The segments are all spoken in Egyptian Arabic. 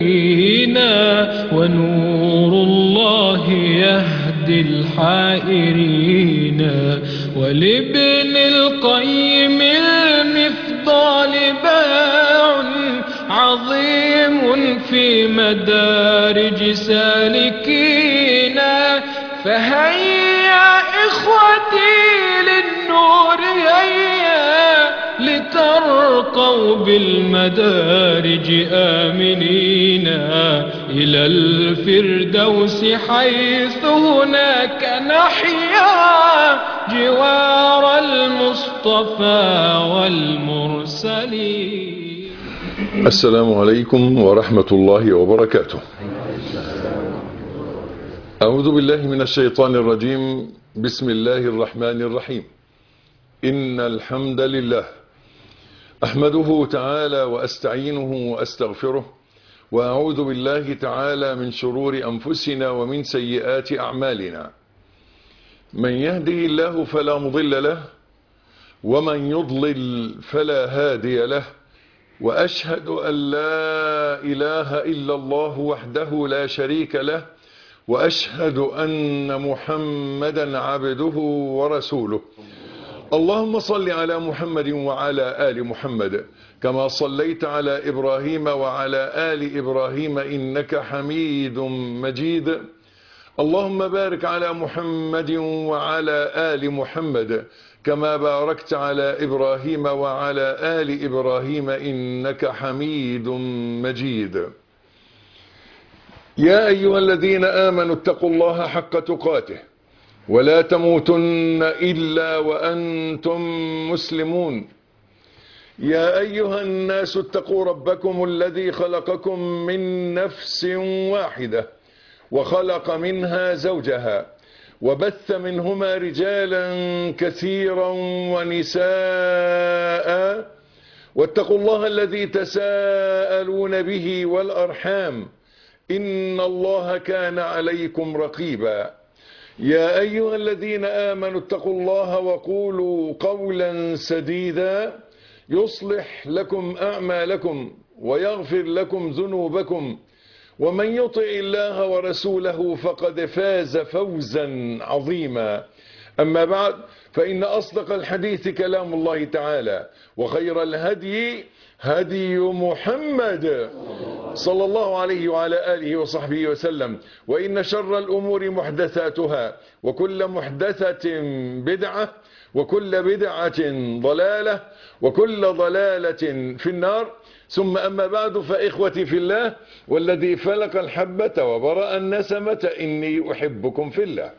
ونور الله يهدي الحائرين ولابن القيم المفضال باع عظيم في مدارج سالكين فهيا إخوتي للنور هيا لترقوا بالمدارج آمنين إلى الفردوس حيث هناك نحيا جوار المصطفى والمرسلين السلام عليكم ورحمة الله وبركاته أعوذ بالله من الشيطان الرجيم بسم الله الرحمن الرحيم إن الحمد لله أحمده تعالى وأستعينه وأستغفره وأعوذ بالله تعالى من شرور أنفسنا ومن سيئات أعمالنا من يهده الله فلا مضل له ومن يضلل فلا هادي له وأشهد أن لا إله إلا الله وحده لا شريك له وأشهد أن محمدا عبده ورسوله اللهم صل على محمد وعلى آل محمد كما صليت على إبراهيم وعلى آل إبراهيم إنك حميد مجيد اللهم بارك على محمد وعلى آل محمد كما باركت على إبراهيم وعلى آل إبراهيم إنك حميد مجيد يا أيها الذين آمنوا اتقوا الله حق تقاته ولا تموتن إلا وأنتم مسلمون يا أيها الناس اتقوا ربكم الذي خلقكم من نفس واحدة وخلق منها زوجها وبث منهما رجالا كثيرا ونساء واتقوا الله الذي تساءلون به والأرحام إن الله كان عليكم رقيبا يا أيها الذين آمنوا اتقوا الله وقولوا قولا سديدا يصلح لكم أعمالكم ويغفر لكم ذنوبكم ومن يطع الله ورسوله فقد فاز فوزا عظيما أما بعد فإن أصدق الحديث كلام الله تعالى وخير الهدي هدي محمد صلى الله عليه وعلى آله وصحبه وسلم وإن شر الأمور محدثاتها وكل محدثة بدعة وكل بدعة ضلالة وكل ضلالة في النار ثم أما بعد فإخوتي في الله والذي فلق الحبة وبرأ النسمة إني أحبكم في الله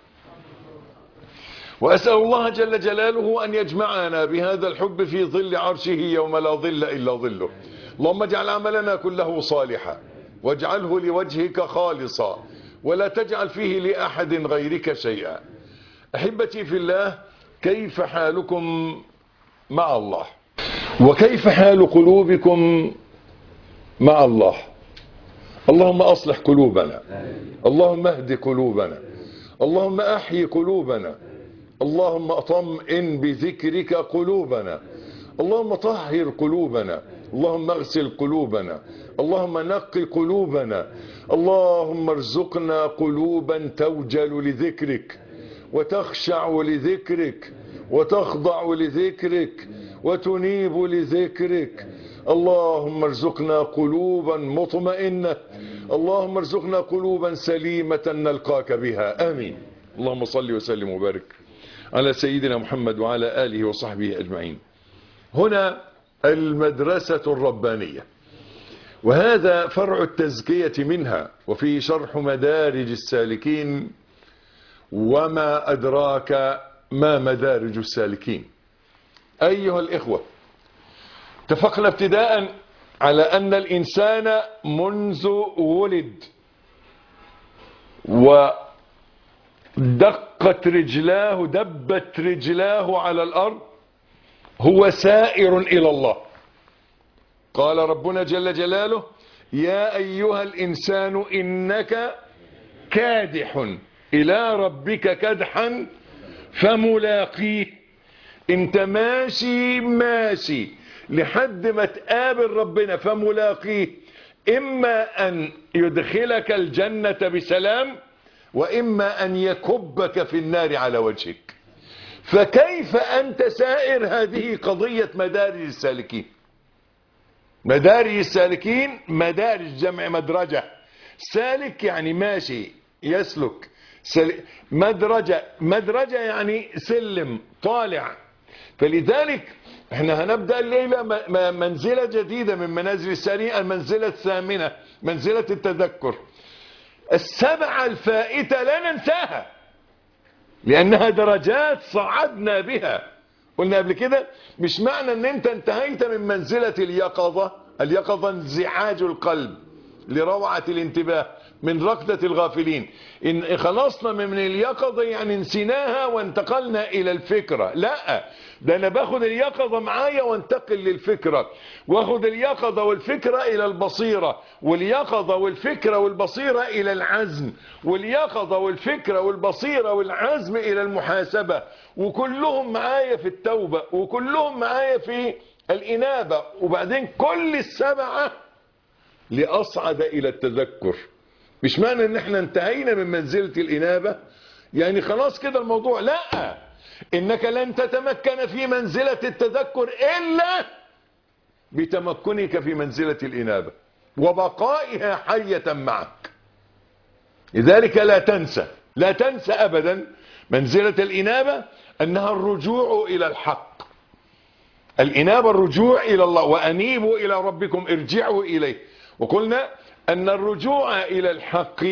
وأسأل الله جل جلاله أن يجمعنا بهذا الحب في ظل عرشه يوم لا ظل إلا ظله اللهم اجعل عملنا كله صالحا واجعله لوجهك خالصا ولا تجعل فيه لأحد غيرك شيئا أحبتي في الله كيف حالكم مع الله وكيف حال قلوبكم مع الله اللهم أصلح قلوبنا اللهم اهد قلوبنا اللهم أحيي قلوبنا اللهم اطمئن بذكرك قلوبنا اللهم طهر قلوبنا اللهم اغسل قلوبنا اللهم نقي قلوبنا اللهم ارزقنا قلوبا توجل لذكرك وتخشع لذكرك وتخضع لذكرك وتنيب لذكرك اللهم ارزقنا قلوبا مطمئنة اللهم ارزقنا قلوبا سليمة نلقاك بها آمين اللهم صل وسلم وبارك على سيدنا محمد وعلى آله وصحبه أجمعين هنا المدرسة الربانية وهذا فرع التزكية منها وفي شرح مدارج السالكين وما أدراك ما مدارج السالكين أيها الإخوة اتفقنا ابتداء على أن الإنسان منذ ولد ودقت رجلاه دبت رجلاه على الأرض هو سائر إلى الله قال ربنا جل جلاله يا أيها الإنسان إنك كادح إلى ربك كدحا فملاقيه انت ماشي ماشي لحد ما تقابل ربنا فملاقيه إما أن يدخلك الجنة بسلام وإما أن يكبك في النار على وجهك فكيف أنت سائر هذه قضية مدارج السالكين مدارج السالكين مدارج جمع مدرجة سالك يعني ماشي يسلك سل... مدرجة مدرجة يعني سلم طالع فلذلك احنا هنبدأ الليلة م- م- منزلة جديدة من منازل السالكين المنزلة الثامنة منزلة التذكر السبعة الفائتة لا ننساها لأنها درجات صعدنا بها قلنا قبل كده مش معنى ان انت انتهيت من منزلة اليقظة اليقظة انزعاج القلب لروعة الانتباه من ركضة الغافلين إن خلصنا من اليقظة يعني نسيناها وانتقلنا إلى الفكرة لا ده أنا باخد اليقظة معايا وانتقل للفكرة واخد اليقظة والفكرة إلى البصيرة واليقظة والفكرة والبصيرة إلى العزم واليقظة والفكرة والبصيرة والعزم إلى المحاسبة وكلهم معايا في التوبة وكلهم معايا في الإنابة وبعدين كل السبعة لأصعد إلى التذكر مش معنى ان احنا انتهينا من منزلة الإنابة يعني خلاص كده الموضوع لا انك لن تتمكن في منزلة التذكر إلا بتمكنك في منزلة الإنابة وبقائها حية معك لذلك لا تنسى لا تنسى أبدا منزلة الإنابة أنها الرجوع إلى الحق الإنابة الرجوع إلى الله وأنيبوا إلى ربكم ارجعوا إليه وقلنا أن الرجوع إلى الحق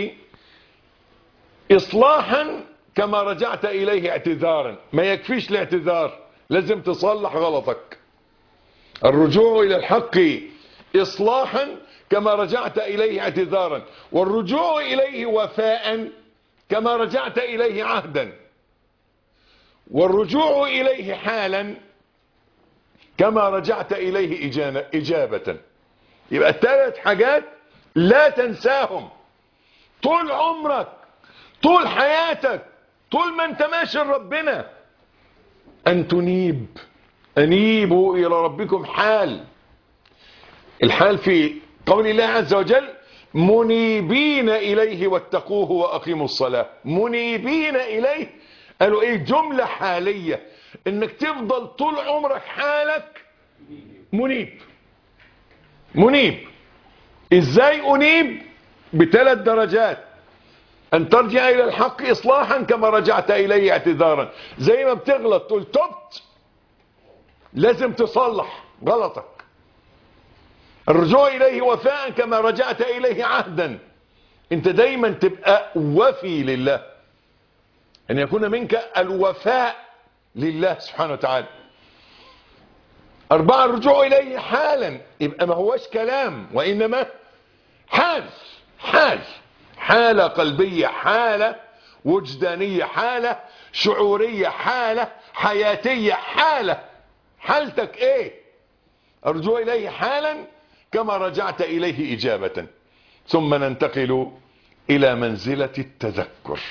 إصلاحا كما رجعت إليه اعتذارا ما يكفيش الاعتذار لازم تصلح غلطك الرجوع إلى الحق إصلاحا كما رجعت إليه اعتذارا والرجوع إليه وفاء كما رجعت إليه عهدا والرجوع إليه حالا كما رجعت إليه إجانة- إجابة يبقى الثلاث حاجات لا تنساهم طول عمرك طول حياتك طول ما انت ماشي لربنا أن تنيب أنيبوا إلى ربكم حال الحال في قول الله عز وجل منيبين إليه واتقوه وأقيموا الصلاة منيبين إليه قالوا إيه جملة حالية إنك تفضل طول عمرك حالك منيب منيب إزاي أنيب بثلاث درجات أن ترجع إلى الحق إصلاحا كما رجعت إليه اعتذارا زي ما بتغلط تقول تبت لازم تصلح غلطك الرجوع إليه وفاء كما رجعت إليه عهدا انت دايما تبقى وفي لله أن يكون منك الوفاء لله سبحانه وتعالى أربعة الرجوع إليه حالا يبقى ما هوش كلام وإنما حال حال حالة قلبية حالة وجدانية حالة شعورية حالة حياتية حالة حالتك ايه الرجوع إليه حالا كما رجعت إليه إجابة ثم ننتقل إلى منزلة التذكر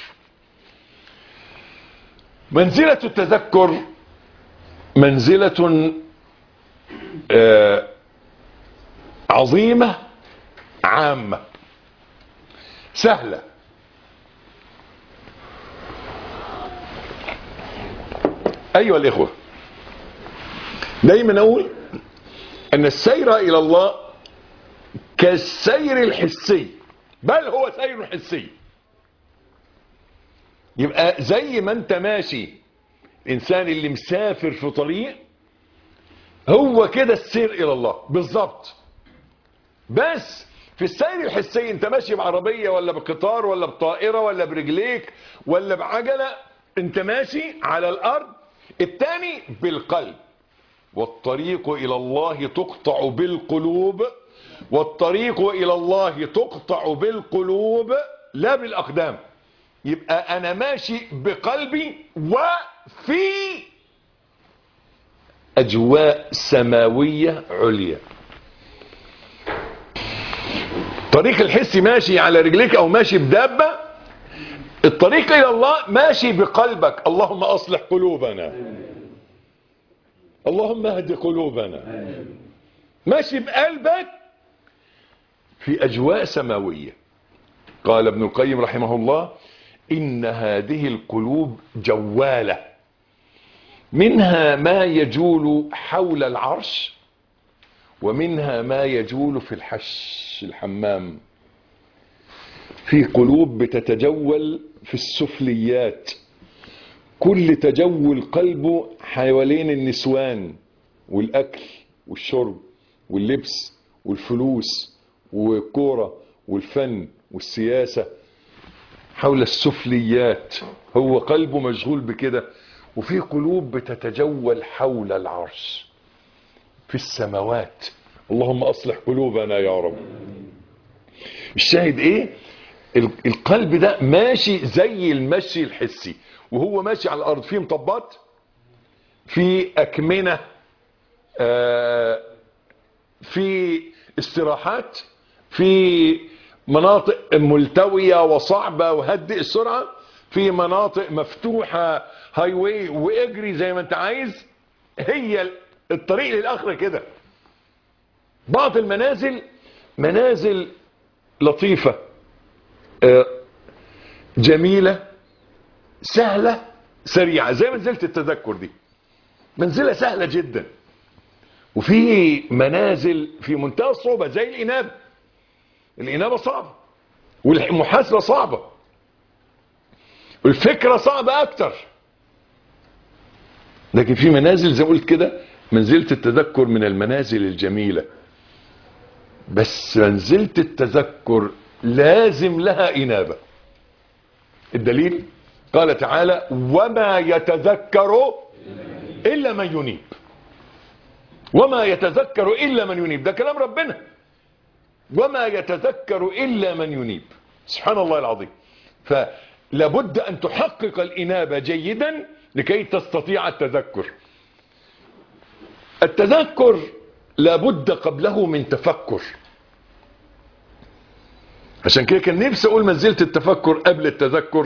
منزلة التذكر منزلة آه، عظيمة عامة سهلة أيها الإخوة دايما أقول أن السير إلى الله كالسير الحسي بل هو سير حسي يبقى زي ما انت ماشي الإنسان اللي مسافر في طريق هو كده السير إلى الله بالظبط بس في السير الحسي انت ماشي بعربية ولا بقطار ولا بطائرة ولا برجليك ولا بعجلة انت ماشي على الأرض التاني بالقلب والطريق إلى الله تقطع بالقلوب والطريق إلى الله تقطع بالقلوب لا بالأقدام يبقى أنا ماشي بقلبي وفي أجواء سماوية عليا طريق الحس ماشي على رجليك أو ماشي بدابة الطريق إلى الله ماشي بقلبك اللهم أصلح قلوبنا اللهم اهد قلوبنا ماشي بقلبك في أجواء سماوية قال ابن القيم رحمه الله إن هذه القلوب جوالة منها ما يجول حول العرش ومنها ما يجول في الحش الحمام في قلوب بتتجول في السفليات كل تجول قلبه حوالين النسوان والأكل والشرب واللبس والفلوس والكورة والفن والسياسة حول السفليات هو قلبه مشغول بكده وفي قلوب بتتجول حول العرش في السماوات اللهم أصلح قلوبنا يا رب الشاهد ايه ال- القلب ده ماشي زي المشي الحسي وهو ماشي على الارض فيه مطبات في اكمنه آه، في استراحات في مناطق ملتويه وصعبه وهدئ السرعه في مناطق مفتوحه هاي واي واجري زي ما انت عايز هي الطريق للاخره كده بعض المنازل منازل لطيفة آه، جميلة سهلة سريعة زي منزلة التذكر دي منزلة سهلة جدا وفي منازل في منتهى الصعوبة زي الإنابة الإنابة صعبة والمحاسبة صعبة والفكرة صعبة أكتر لكن في منازل زي ما قلت كده منزلة التذكر من المنازل الجميلة بس منزلة التذكر لازم لها إنابة الدليل قال تعالى وما يتذكر إلا من ينيب وما يتذكر إلا من ينيب ده كلام ربنا وما يتذكر إلا من ينيب سبحان الله العظيم فلابد أن تحقق الإنابة جيدا لكي تستطيع التذكر التذكر لابد قبله من تفكر عشان كده كان نفسي اقول منزله التفكر قبل التذكر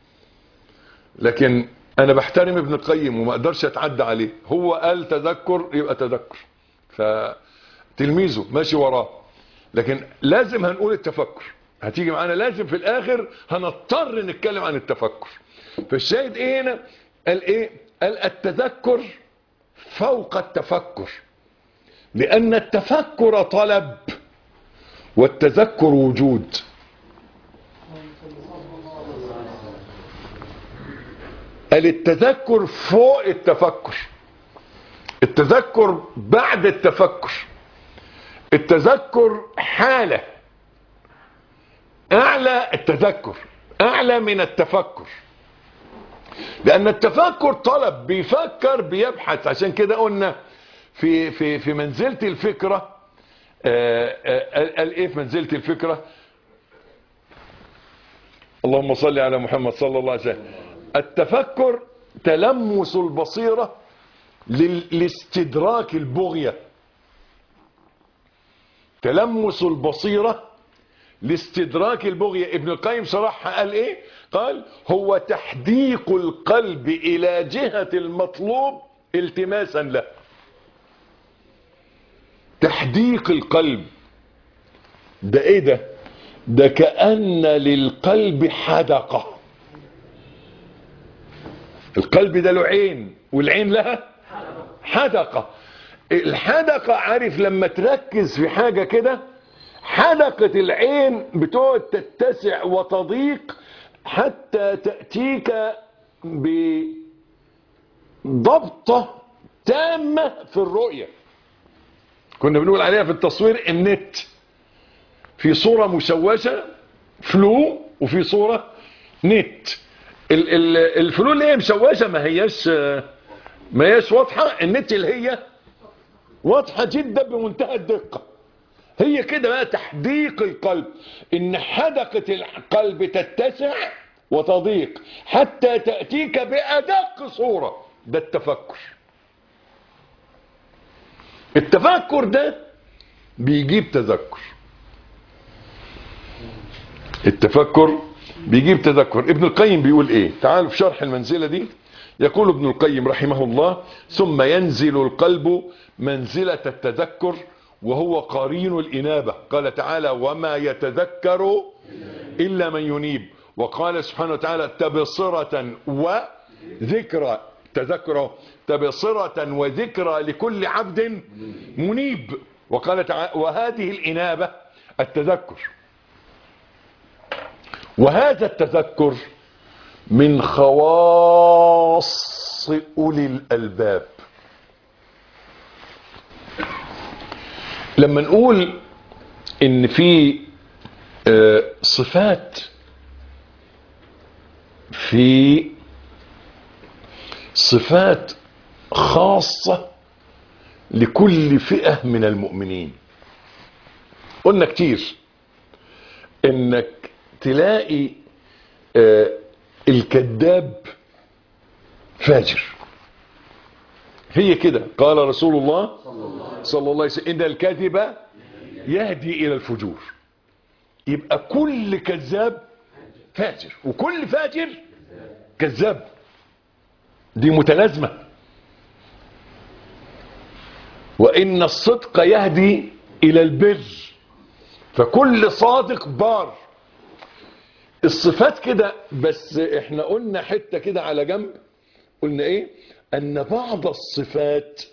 لكن انا بحترم ابن القيم وما اقدرش اتعدى عليه هو قال تذكر يبقى تذكر فتلميذه ماشي وراه لكن لازم هنقول التفكر هتيجي معانا لازم في الاخر هنضطر نتكلم عن التفكر فالشاهد ايه هنا قال ايه قال التذكر فوق التفكر لأن التفكر طلب والتذكر وجود قال التذكر فوق التفكر التذكر بعد التفكر التذكر حالة أعلى التذكر أعلى من التفكر لأن التفكر طلب بيفكر بيبحث عشان كده قلنا في في في منزلة الفكرة آه، آه، قال ايه في منزلة الفكرة اللهم صل على محمد صلى الله عليه وسلم التفكر تلمس البصيرة لل- لاستدراك البغية تلمس البصيرة لاستدراك البغية ابن القيم شرحها قال ايه قال هو تحديق القلب الى جهة المطلوب التماسا له تحديق القلب ده ايه ده ده كأن للقلب حدقة القلب ده له عين والعين لها حدقة الحدقة عارف لما تركز في حاجة كده حدقة العين بتقعد تتسع وتضيق حتى تأتيك بضبطة تامة في الرؤية كنا بنقول عليها في التصوير النت في صورة مشوشة فلو وفي صورة نت ال- ال- الفلو اللي هي مشوشة ما هياش ما هياش واضحة النت اللي هي واضحة جدا بمنتهى الدقة هي كده بقى تحديق القلب ان حدقة القلب تتسع وتضيق حتى تأتيك بأدق صورة ده التفكر التفكر ده بيجيب تذكر التفكر بيجيب تذكر ابن القيم بيقول ايه تعالوا في شرح المنزلة دي يقول ابن القيم رحمه الله ثم ينزل القلب منزلة التذكر وهو قرين الإنابة قال تعالى وما يتذكر إلا من ينيب وقال سبحانه وتعالى تبصرة وذكرى تذكره تبصرة وذكرى لكل عبد منيب وقال تعالى وهذه الإنابة التذكر وهذا التذكر من خواص أولي الألباب لما نقول ان في آه، صفات في صفات خاصة لكل فئة من المؤمنين قلنا كتير انك تلاقي آه، الكذاب فاجر هي كده قال رسول الله صلى الله عليه وسلم ان الكذب يهدي الى الفجور يبقى كل كذاب فاجر وكل فاجر كذاب دي متلازمه وان الصدق يهدي الى البر فكل صادق بار الصفات كده بس احنا قلنا حته كده على جنب قلنا ايه ان بعض الصفات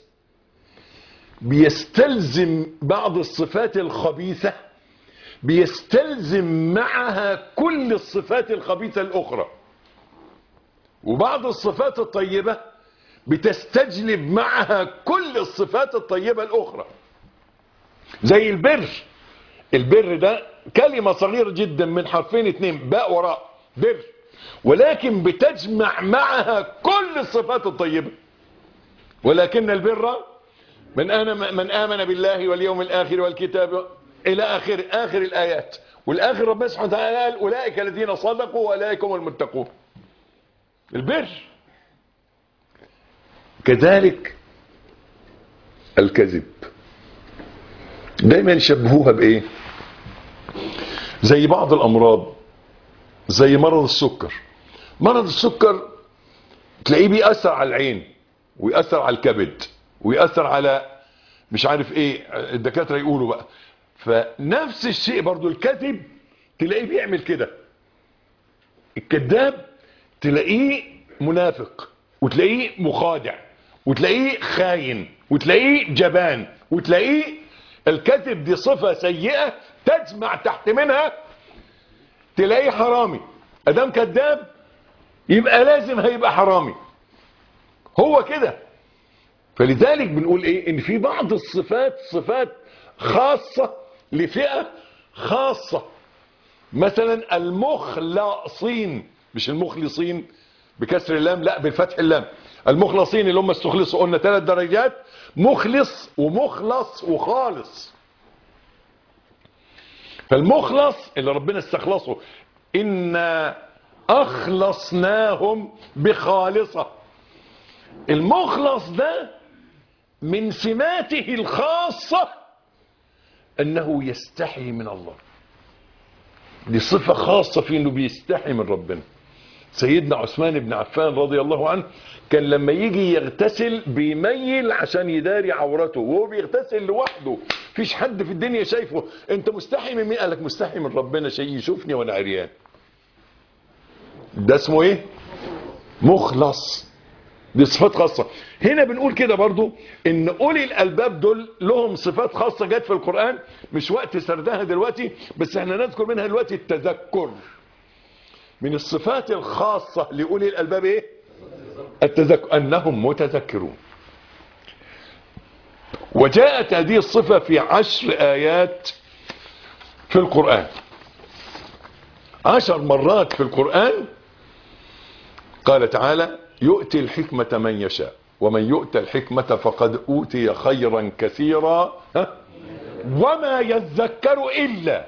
بيستلزم بعض الصفات الخبيثة بيستلزم معها كل الصفات الخبيثة الأخرى وبعض الصفات الطيبة بتستجلب معها كل الصفات الطيبة الأخرى زي البر البر ده كلمة صغيرة جدا من حرفين اتنين باء وراء بر ولكن بتجمع معها كل الصفات الطيبة ولكن البر من آمن, من آمن بالله واليوم الآخر والكتاب إلى آخر آخر الآيات والآخر ربنا سبحانه وتعالى قال أولئك الذين صدقوا وأولئك هم المتقون البر كذلك الكذب دايما يشبهوها بإيه زي بعض الأمراض زي مرض السكر مرض السكر تلاقيه بيأثر على العين ويأثر على الكبد ويأثر على مش عارف ايه الدكاترة يقولوا بقى فنفس الشيء برضو الكذب تلاقيه بيعمل كده الكذاب تلاقيه منافق وتلاقيه مخادع وتلاقيه خاين وتلاقيه جبان وتلاقيه الكذب دي صفة سيئة تجمع تحت منها تلاقيه حرامي ادام كذاب يبقى لازم هيبقى حرامي هو كده فلذلك بنقول ايه ان في بعض الصفات صفات خاصة لفئة خاصة مثلا المخلصين مش المخلصين بكسر اللام لا بالفتح اللام المخلصين اللي هم استخلصوا قلنا ثلاث درجات مخلص ومخلص وخالص فالمخلص اللي ربنا استخلصه إنا أخلصناهم بخالصة المخلص ده من سماته الخاصة أنه يستحي من الله دي صفة خاصة في أنه بيستحي من ربنا سيدنا عثمان بن عفان رضي الله عنه كان لما يجي يغتسل بيميل عشان يداري عورته وهو بيغتسل لوحده فيش حد في الدنيا شايفه انت مستحي من مين قالك مستحي من ربنا شيء يشوفني وانا عريان ده اسمه ايه مخلص دي صفات خاصة هنا بنقول كده برضو ان اولي الالباب دول لهم صفات خاصة جت في القرآن مش وقت سردها دلوقتي بس احنا نذكر منها دلوقتي التذكر من الصفات الخاصة لأولي الألباب إيه؟ التذكر أنهم متذكرون وجاءت هذه الصفة في عشر آيات في القرآن عشر مرات في القرآن قال تعالى يؤتي الحكمة من يشاء ومن يؤت الحكمة فقد أوتي خيرا كثيرا ها؟ وما يذكر إلا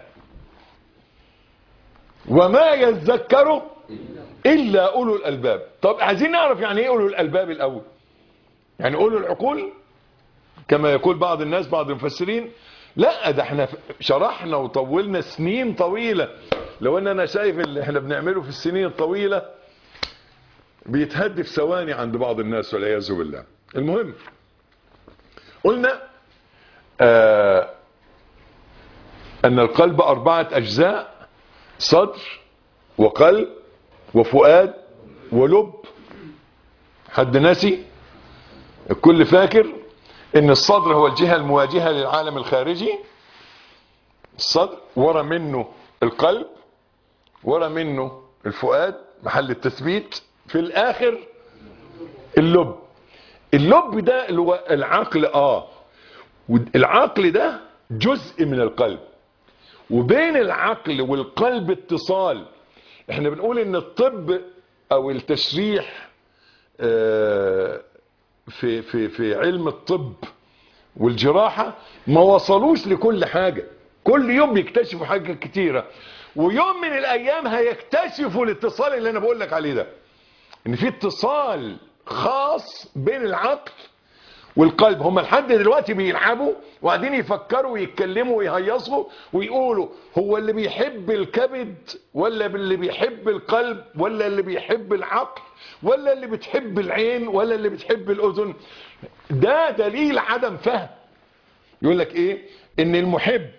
وما يذكر إلا أولو الألباب طب عايزين نعرف يعني إيه أولو الألباب الأول يعني أولو العقول كما يقول بعض الناس بعض المفسرين لا ده احنا شرحنا وطولنا سنين طويلة لو ان انا شايف اللي احنا بنعمله في السنين الطويلة بيتهد في ثواني عند بعض الناس والعياذ بالله المهم قلنا آه أن القلب أربعة أجزاء صدر وقلب وفؤاد ولب حد ناسي الكل فاكر ان الصدر هو الجهة المواجهة للعالم الخارجي الصدر ورا منه القلب ورا منه الفؤاد محل التثبيت في الاخر اللب اللب ده اللي هو العقل اه العقل ده جزء من القلب وبين العقل والقلب اتصال احنا بنقول ان الطب او التشريح آه في في في علم الطب والجراحة ما وصلوش لكل حاجة كل يوم بيكتشفوا حاجات كتيرة ويوم من الايام هيكتشفوا الاتصال اللي انا بقول لك عليه ده ان في اتصال خاص بين العقل والقلب هم لحد دلوقتي بيلعبوا وقاعدين يفكروا ويتكلموا ويهيصوا ويقولوا هو اللي بيحب الكبد ولا اللي بيحب القلب ولا اللي بيحب العقل ولا اللي بتحب العين ولا اللي بتحب الاذن ده دليل عدم فهم يقول لك ايه ان المحب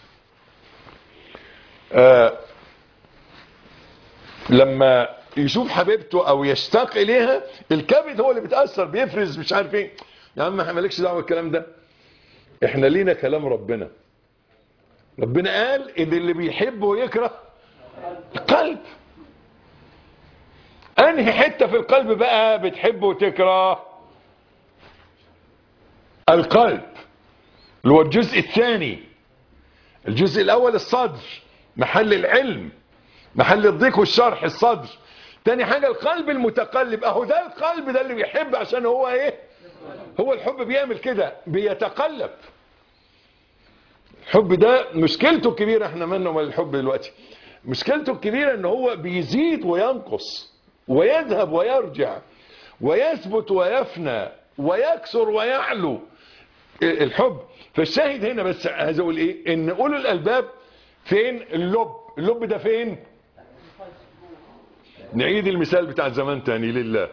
آه لما يشوف حبيبته او يشتاق اليها الكبد هو اللي بيتاثر بيفرز مش عارف ايه يا عم احنا مالكش دعوه بالكلام ده احنا لينا كلام ربنا ربنا قال ان اللي بيحب ويكره القلب انهي حته في القلب بقى بتحب وتكره القلب اللي هو الجزء الثاني الجزء الاول الصدر محل العلم محل الضيق والشرح الصدر تاني حاجة القلب المتقلب اهو ده القلب ده اللي بيحب عشان هو ايه هو الحب بيعمل كده بيتقلب الحب ده مشكلته الكبيرة احنا منه من الحب دلوقتي مشكلته الكبيرة ان هو بيزيد وينقص ويذهب ويرجع ويثبت ويفنى ويكسر ويعلو الحب فالشاهد هنا بس عايز اقول ايه ان اولو الالباب فين اللب اللب ده فين نعيد المثال بتاع زمان تاني لله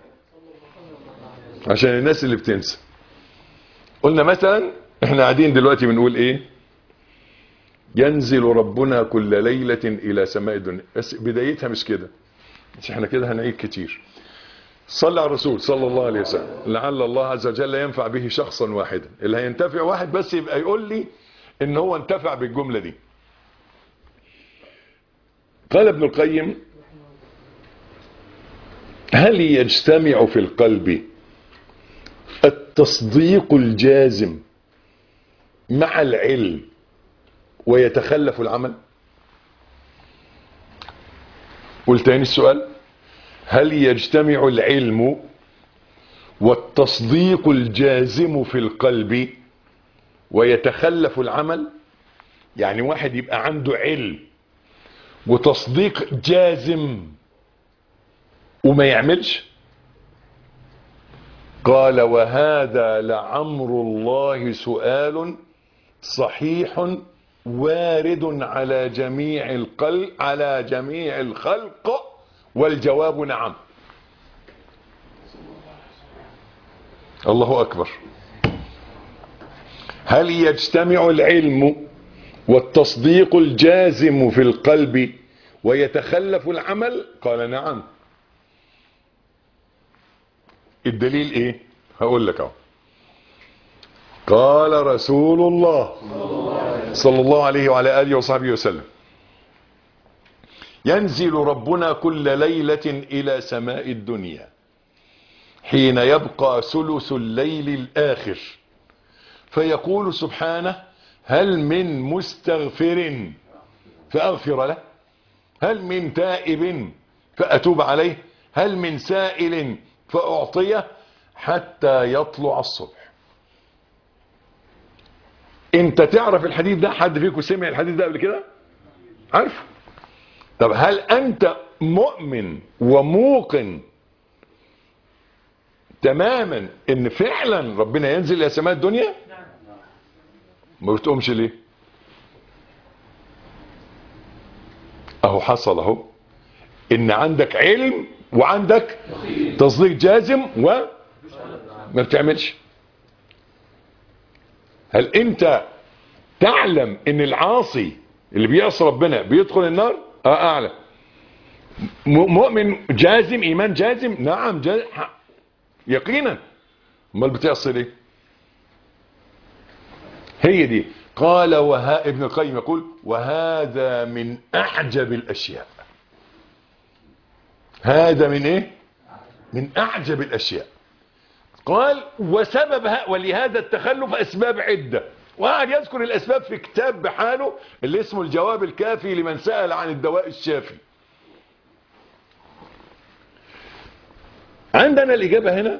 عشان الناس اللي بتنسى قلنا مثلا احنا قاعدين دلوقتي بنقول ايه ينزل ربنا كل ليلة الى سماء الدنيا بس بدايتها مش كده مش احنا كده هنعيد كتير صلى على الرسول صلى الله عليه وسلم لعل الله عز وجل ينفع به شخصا واحدا اللي هينتفع واحد بس يبقى يقول لي ان هو انتفع بالجملة دي قال ابن القيم هل يجتمع في القلب التصديق الجازم مع العلم ويتخلف العمل قلت تاني السؤال هل يجتمع العلم والتصديق الجازم في القلب ويتخلف العمل يعني واحد يبقى عنده علم وتصديق جازم وما يعملش قال وهذا لعمر الله سؤال صحيح وارد على جميع القلب على جميع الخلق والجواب نعم الله أكبر هل يجتمع العلم والتصديق الجازم في القلب ويتخلف العمل قال نعم الدليل ايه هقول لك اهو قال رسول الله صلى الله عليه وعلى اله وصحبه وسلم ينزل ربنا كل ليلة الى سماء الدنيا حين يبقى ثلث الليل الاخر فيقول سبحانه هل من مستغفر فاغفر له هل من تائب فاتوب عليه هل من سائل فأعطيه حتى يطلع الصبح انت تعرف الحديث ده حد فيكم سمع الحديث ده قبل كده عارفه طب هل انت مؤمن وموقن تماما ان فعلا ربنا ينزل الى سماء الدنيا ما بتقومش ليه اهو حصل اهو ان عندك علم وعندك تصديق جازم وما بتعملش هل انت تعلم ان العاصي اللي بيعصي ربنا بيدخل النار اه اعلم م- مؤمن جازم ايمان جازم نعم جازم يقينا امال بتعصي ليه هي دي قال وها ابن القيم يقول وهذا من اعجب الاشياء هذا من ايه من اعجب الاشياء قال وسبب ه- ولهذا التخلف اسباب عده وقعد يذكر الاسباب في كتاب بحاله اللي اسمه الجواب الكافي لمن سال عن الدواء الشافي عندنا الاجابه هنا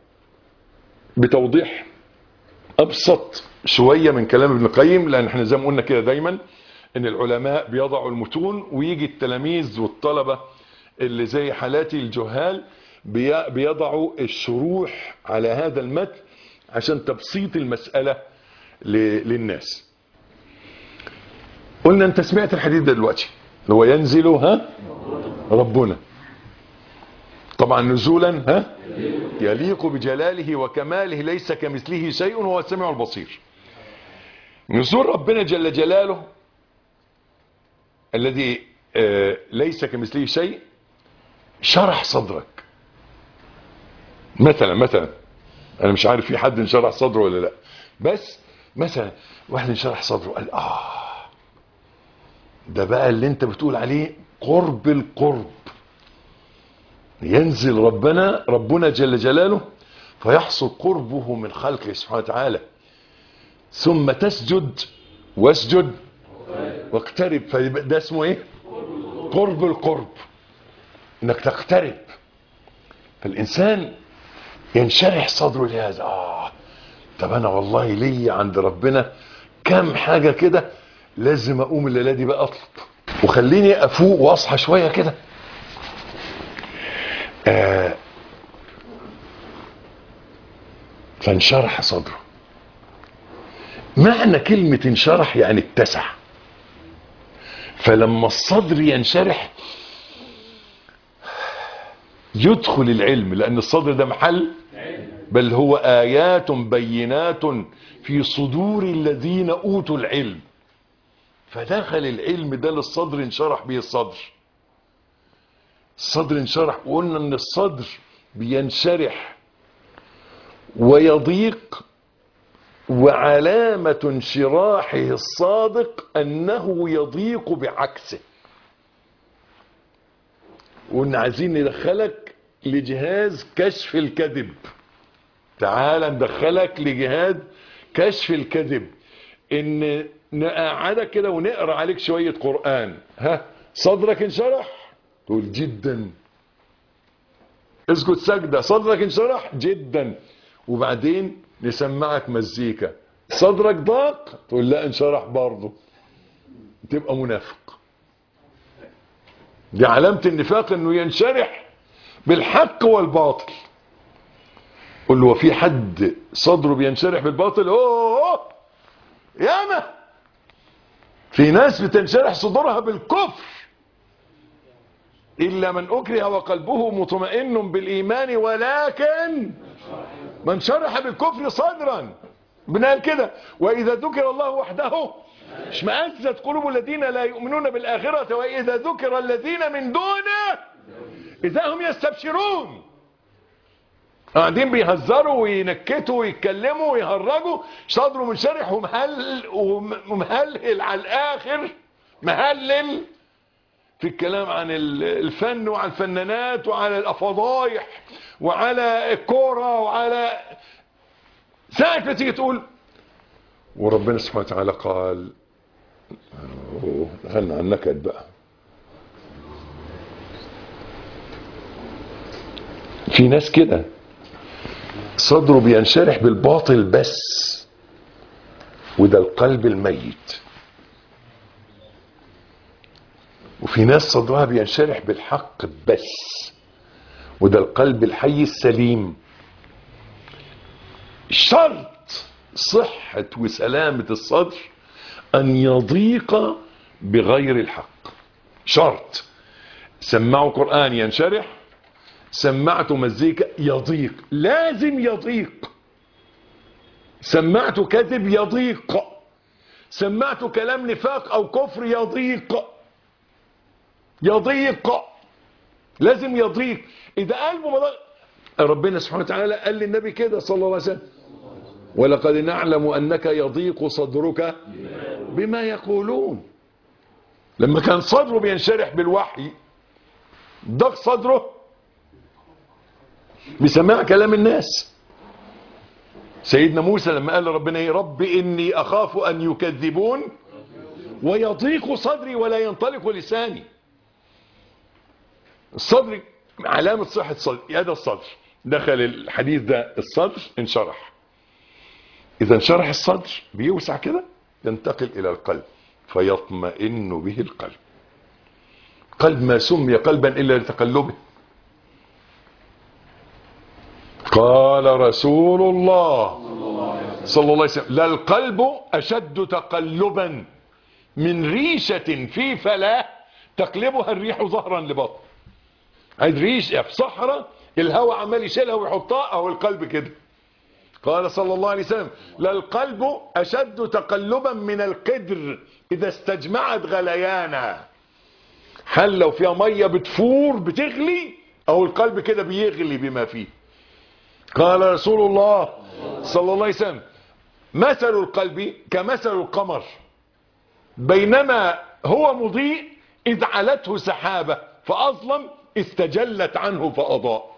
بتوضيح ابسط شويه من كلام ابن القيم لان احنا زي ما قلنا كده دايما ان العلماء بيضعوا المتون ويجي التلاميذ والطلبه اللي زي حالاتي الجهال بي- بيضعوا الشروح على هذا المتن عشان تبسيط المساله ل- للناس قلنا انت سمعت الحديث ده دلوقتي اللي هو ينزل ها ربنا طبعا نزولا ها يليق بجلاله وكماله ليس كمثله شيء وهو السميع البصير نزول ربنا جل جلاله الذي آه، ليس كمثله شيء شرح صدرك مثلا مثلا انا مش عارف في حد انشرح صدره ولا لا بس مثلا واحد انشرح صدره قال اه ده بقى اللي انت بتقول عليه قرب القرب ينزل ربنا ربنا جل جلاله فيحصل قربه من خلقه سبحانه وتعالى ثم تسجد واسجد واقترب فيبقى ده اسمه ايه قرب القرب انك تقترب فالانسان ينشرح صدره لهذا اه طب انا والله ليا عند ربنا كم حاجه كده لازم اقوم الليله دي بقى اطلب وخليني افوق واصحى شويه كده آه فانشرح صدره معنى كلمة انشرح يعني اتسع فلما الصدر ينشرح يدخل العلم لأن الصدر ده محل بل هو آيات بينات في صدور الذين أوتوا العلم فدخل العلم ده للصدر انشرح به الصدر الصدر انشرح وقلنا ان الصدر بينشرح ويضيق وعلامة انشراحه الصادق انه يضيق بعكسه وان عايزين ندخلك لجهاز كشف الكذب تعال ندخلك لجهاز كشف الكذب ان نقعدك كده ونقرا عليك شويه قران ها صدرك انشرح تقول جدا اسجد سجده صدرك انشرح جدا وبعدين نسمعك مزيكا صدرك ضاق تقول لا انشرح برضه تبقى منافق دي علامة النفاق انه ينشرح بالحق والباطل قل له وفي حد صدره بينشرح بالباطل اوه ياما في ناس بتنشرح صدورها بالكفر إلا من أكره وقلبه مطمئن بالإيمان ولكن من شرح بالكفر صدرا بنقال كده وإذا ذكر الله وحده اشمأزت قلوب الذين لا يؤمنون بالآخرة وإذا ذكر الذين من دونه إذا هم يستبشرون قاعدين بيهزروا وينكتوا ويتكلموا ويهرجوا صدره منشرح ومهل ومهلهل على الآخر مهلل في الكلام عن الفن وعن الفنانات وعلى الافضايح وعلى الكوره وعلى ساعة ما تيجي تقول وربنا سبحانه وتعالى قال أوه، دخلنا على النكد بقى في ناس كده صدره بينشرح بالباطل بس وده القلب الميت وفي ناس صدرها بينشرح بالحق بس وده القلب الحي السليم شرط صحة وسلامة الصدر أن يضيق بغير الحق شرط سمعوا قرآن ينشرح سمعتوا مزيكا يضيق لازم يضيق سمعت كذب يضيق سمعت كلام نفاق او كفر يضيق يضيق لازم يضيق اذا قلبه مضيق ربنا سبحانه وتعالى قال للنبي كده صلى الله عليه وسلم ولقد نعلم انك يضيق صدرك بما يقولون لما كان صدره بينشرح بالوحي ضاق صدره بسماع كلام الناس سيدنا موسى لما قال لربنا يا رب إني أخاف أن يكذبون ويضيق صدري ولا ينطلق لساني الصدر علامة صحة صدر هذا الصدر دخل الحديث ده الصدر انشرح إذا انشرح الصدر بيوسع كده ينتقل إلى القلب فيطمئن به القلب قلب ما سمي قلبا إلا لتقلبه قال رسول الله صلى الله عليه وسلم لا القلب أشد تقلبا من ريشة في فلاة تقلبها الريح ظهرا لبطن عايز ريشة في صحراء الهواء عمال يشيلها ويحطها أو القلب كده قال صلى الله عليه وسلم لا القلب أشد تقلبا من القدر إذا استجمعت غليانا هل لو فيها مية بتفور بتغلي أو القلب كده بيغلي بما فيه قال رسول الله صلى الله عليه وسلم مثل القلب كمثل القمر بينما هو مضيء إذ علته سحابة فأظلم استجلت عنه فأضاء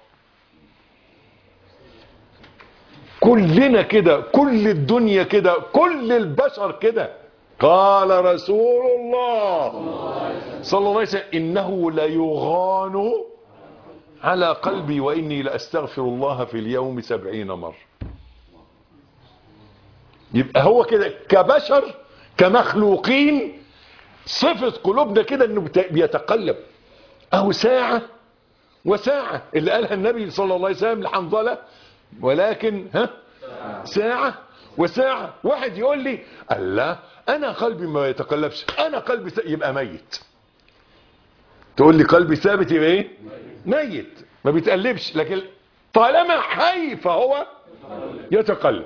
كلنا كده كل الدنيا كده كل البشر كده قال رسول الله صلى الله عليه وسلم إنه ليغان على قلبي وإني لأستغفر الله في اليوم سبعين مرة يبقى هو كده كبشر كمخلوقين صفة قلوبنا كده انه بيتقلب اهو ساعة وساعة اللي قالها النبي صلى الله عليه وسلم لحنظلة ولكن ها ساعة وساعة واحد يقول لي الله انا قلبي ما يتقلبش انا قلبي يبقى ميت تقول لي قلبي ثابت يبقى ايه ميت ما بيتقلبش لكن طالما حي فهو يتقلب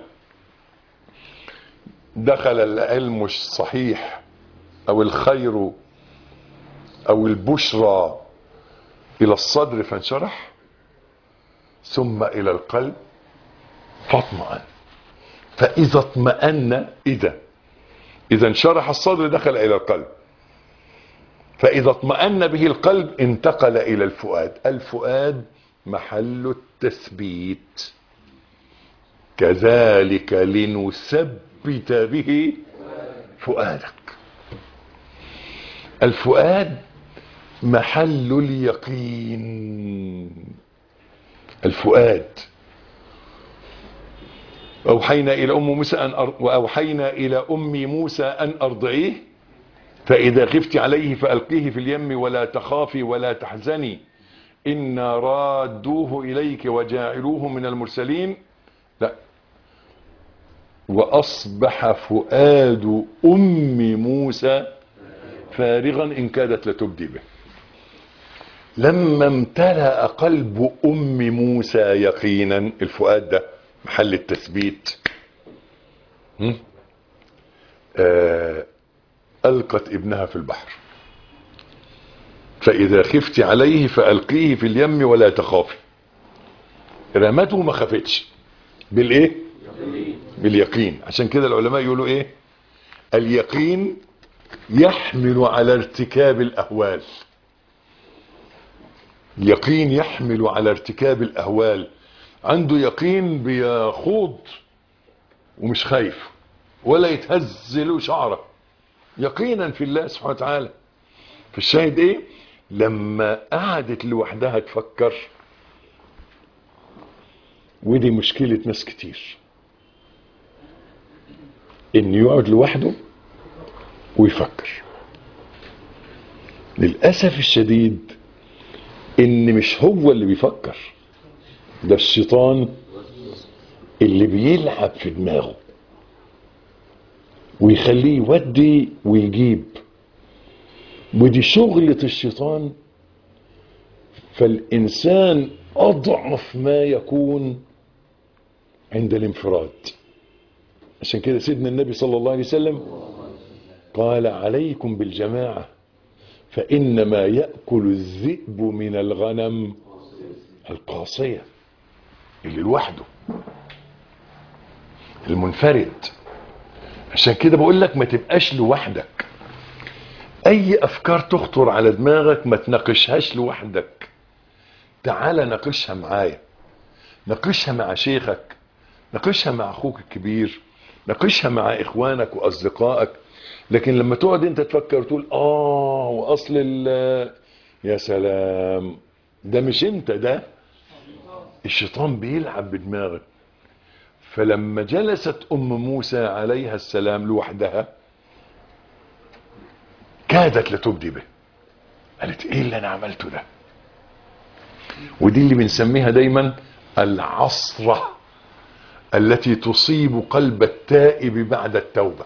دخل العلم الصحيح او الخير او البشرى الى الصدر فانشرح ثم الى القلب فاطمئن فاذا اطمأن اذا اذا انشرح الصدر دخل الى القلب فإذا اطمأن به القلب انتقل إلى الفؤاد الفؤاد محل التثبيت كذلك لنثبت به فؤادك الفؤاد محل اليقين الفؤاد أوحينا إلى أم موسى أن أر... وأوحينا إلى أم موسى أن أرضعيه فإذا خفت عليه فألقيه في اليم ولا تخافي ولا تحزني إنا رادوه إليك وجاعلوه من المرسلين لا وأصبح فؤاد أم موسى فارغا إن كادت لتبدي به لما امتلأ قلب أم موسى يقينا الفؤاد ده محل التثبيت آه ألقت ابنها في البحر فإذا خفت عليه فألقيه في اليم ولا تخافي رمته ما خفتش بالإيه باليقين عشان كده العلماء يقولوا إيه اليقين يحمل على ارتكاب الأهوال اليقين يحمل على ارتكاب الأهوال عنده يقين بيخوض ومش خايف ولا يتهز له شعره يقينا في الله سبحانه وتعالى في الشاهد ايه لما قعدت لوحدها تفكر ودي مشكلة ناس كتير ان يقعد لوحده ويفكر للأسف الشديد ان مش هو اللي بيفكر ده الشيطان اللي بيلعب في دماغه ويخليه يودي ويجيب ودي شغلة الشيطان فالإنسان أضعف ما يكون عند الانفراد عشان كده سيدنا النبي صلى الله عليه وسلم قال عليكم بالجماعة فإنما يأكل الذئب من الغنم القاصية اللي لوحده المنفرد عشان كده بقول لك ما تبقاش لوحدك اي افكار تخطر على دماغك ما تناقشهاش لوحدك تعال ناقشها معايا ناقشها مع شيخك ناقشها مع اخوك الكبير ناقشها مع اخوانك واصدقائك لكن لما تقعد انت تفكر تقول اه واصل ال- يا سلام ده مش انت ده الشيطان بيلعب بدماغك فلما جلست ام موسى عليها السلام لوحدها كادت لتبدي به قالت ايه اللي انا عملته ده ودي اللي بنسميها دايما العصرة التي تصيب قلب التائب بعد التوبة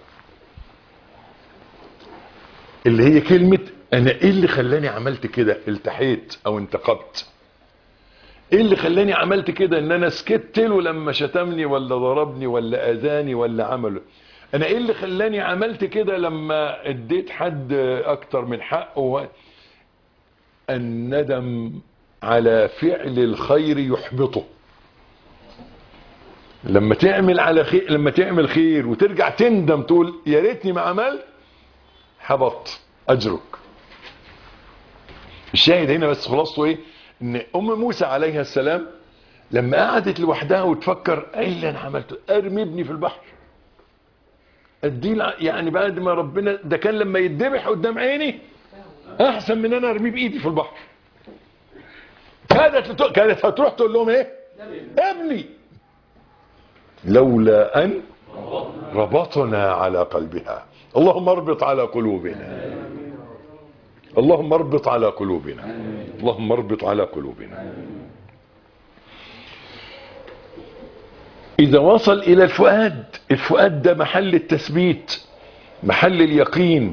اللي هي كلمة انا ايه اللي خلاني عملت كده التحيت او انتقبت ايه اللي خلاني عملت كده ان انا سكت له لما شتمني ولا ضربني ولا اذاني ولا عمله انا ايه اللي خلاني عملت كده لما اديت حد اكتر من حقه الندم على فعل الخير يحبطه لما تعمل على خير لما تعمل خير وترجع تندم تقول يا ريتني ما عملت حبط اجرك الشاهد هنا بس خلاصته ايه ان ام موسى عليها السلام لما قعدت لوحدها وتفكر ايه اللي انا عملته ارمي ابني في البحر اديه الع- يعني بعد ما ربنا ده كان لما يتذبح قدام عيني احسن من انا ارميه بايدي في البحر كانت لتق... كانت هتروح تقول لهم ايه ابني لولا ان ربطنا على قلبها اللهم اربط على قلوبنا اللهم اربط على قلوبنا اللهم اربط على قلوبنا اذا وصل الى الفؤاد الفؤاد ده محل التثبيت محل اليقين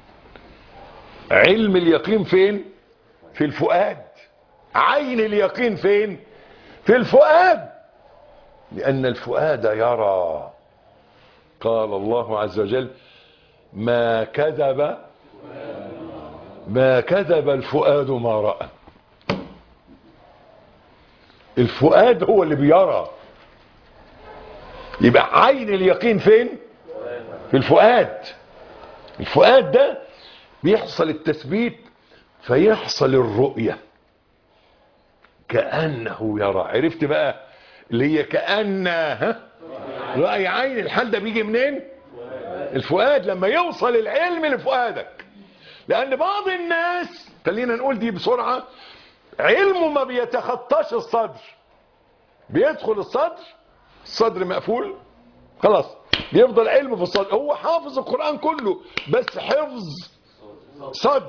علم اليقين فين في الفؤاد عين اليقين فين في الفؤاد لان الفؤاد يرى قال الله عز وجل ما كذب ما كذب الفؤاد ما رأى الفؤاد هو اللي بيرى يبقى عين اليقين فين في الفؤاد الفؤاد ده بيحصل التثبيت فيحصل الرؤية كأنه يرى عرفت بقى اللي هي كأن ها رأي عين الحال ده بيجي منين الفؤاد لما يوصل العلم لفؤادك لان بعض الناس خلينا نقول دي بسرعة علمه ما بيتخطاش الصدر بيدخل الصدر الصدر مقفول خلاص بيفضل علمه في الصدر هو حافظ القرآن كله بس حفظ صدر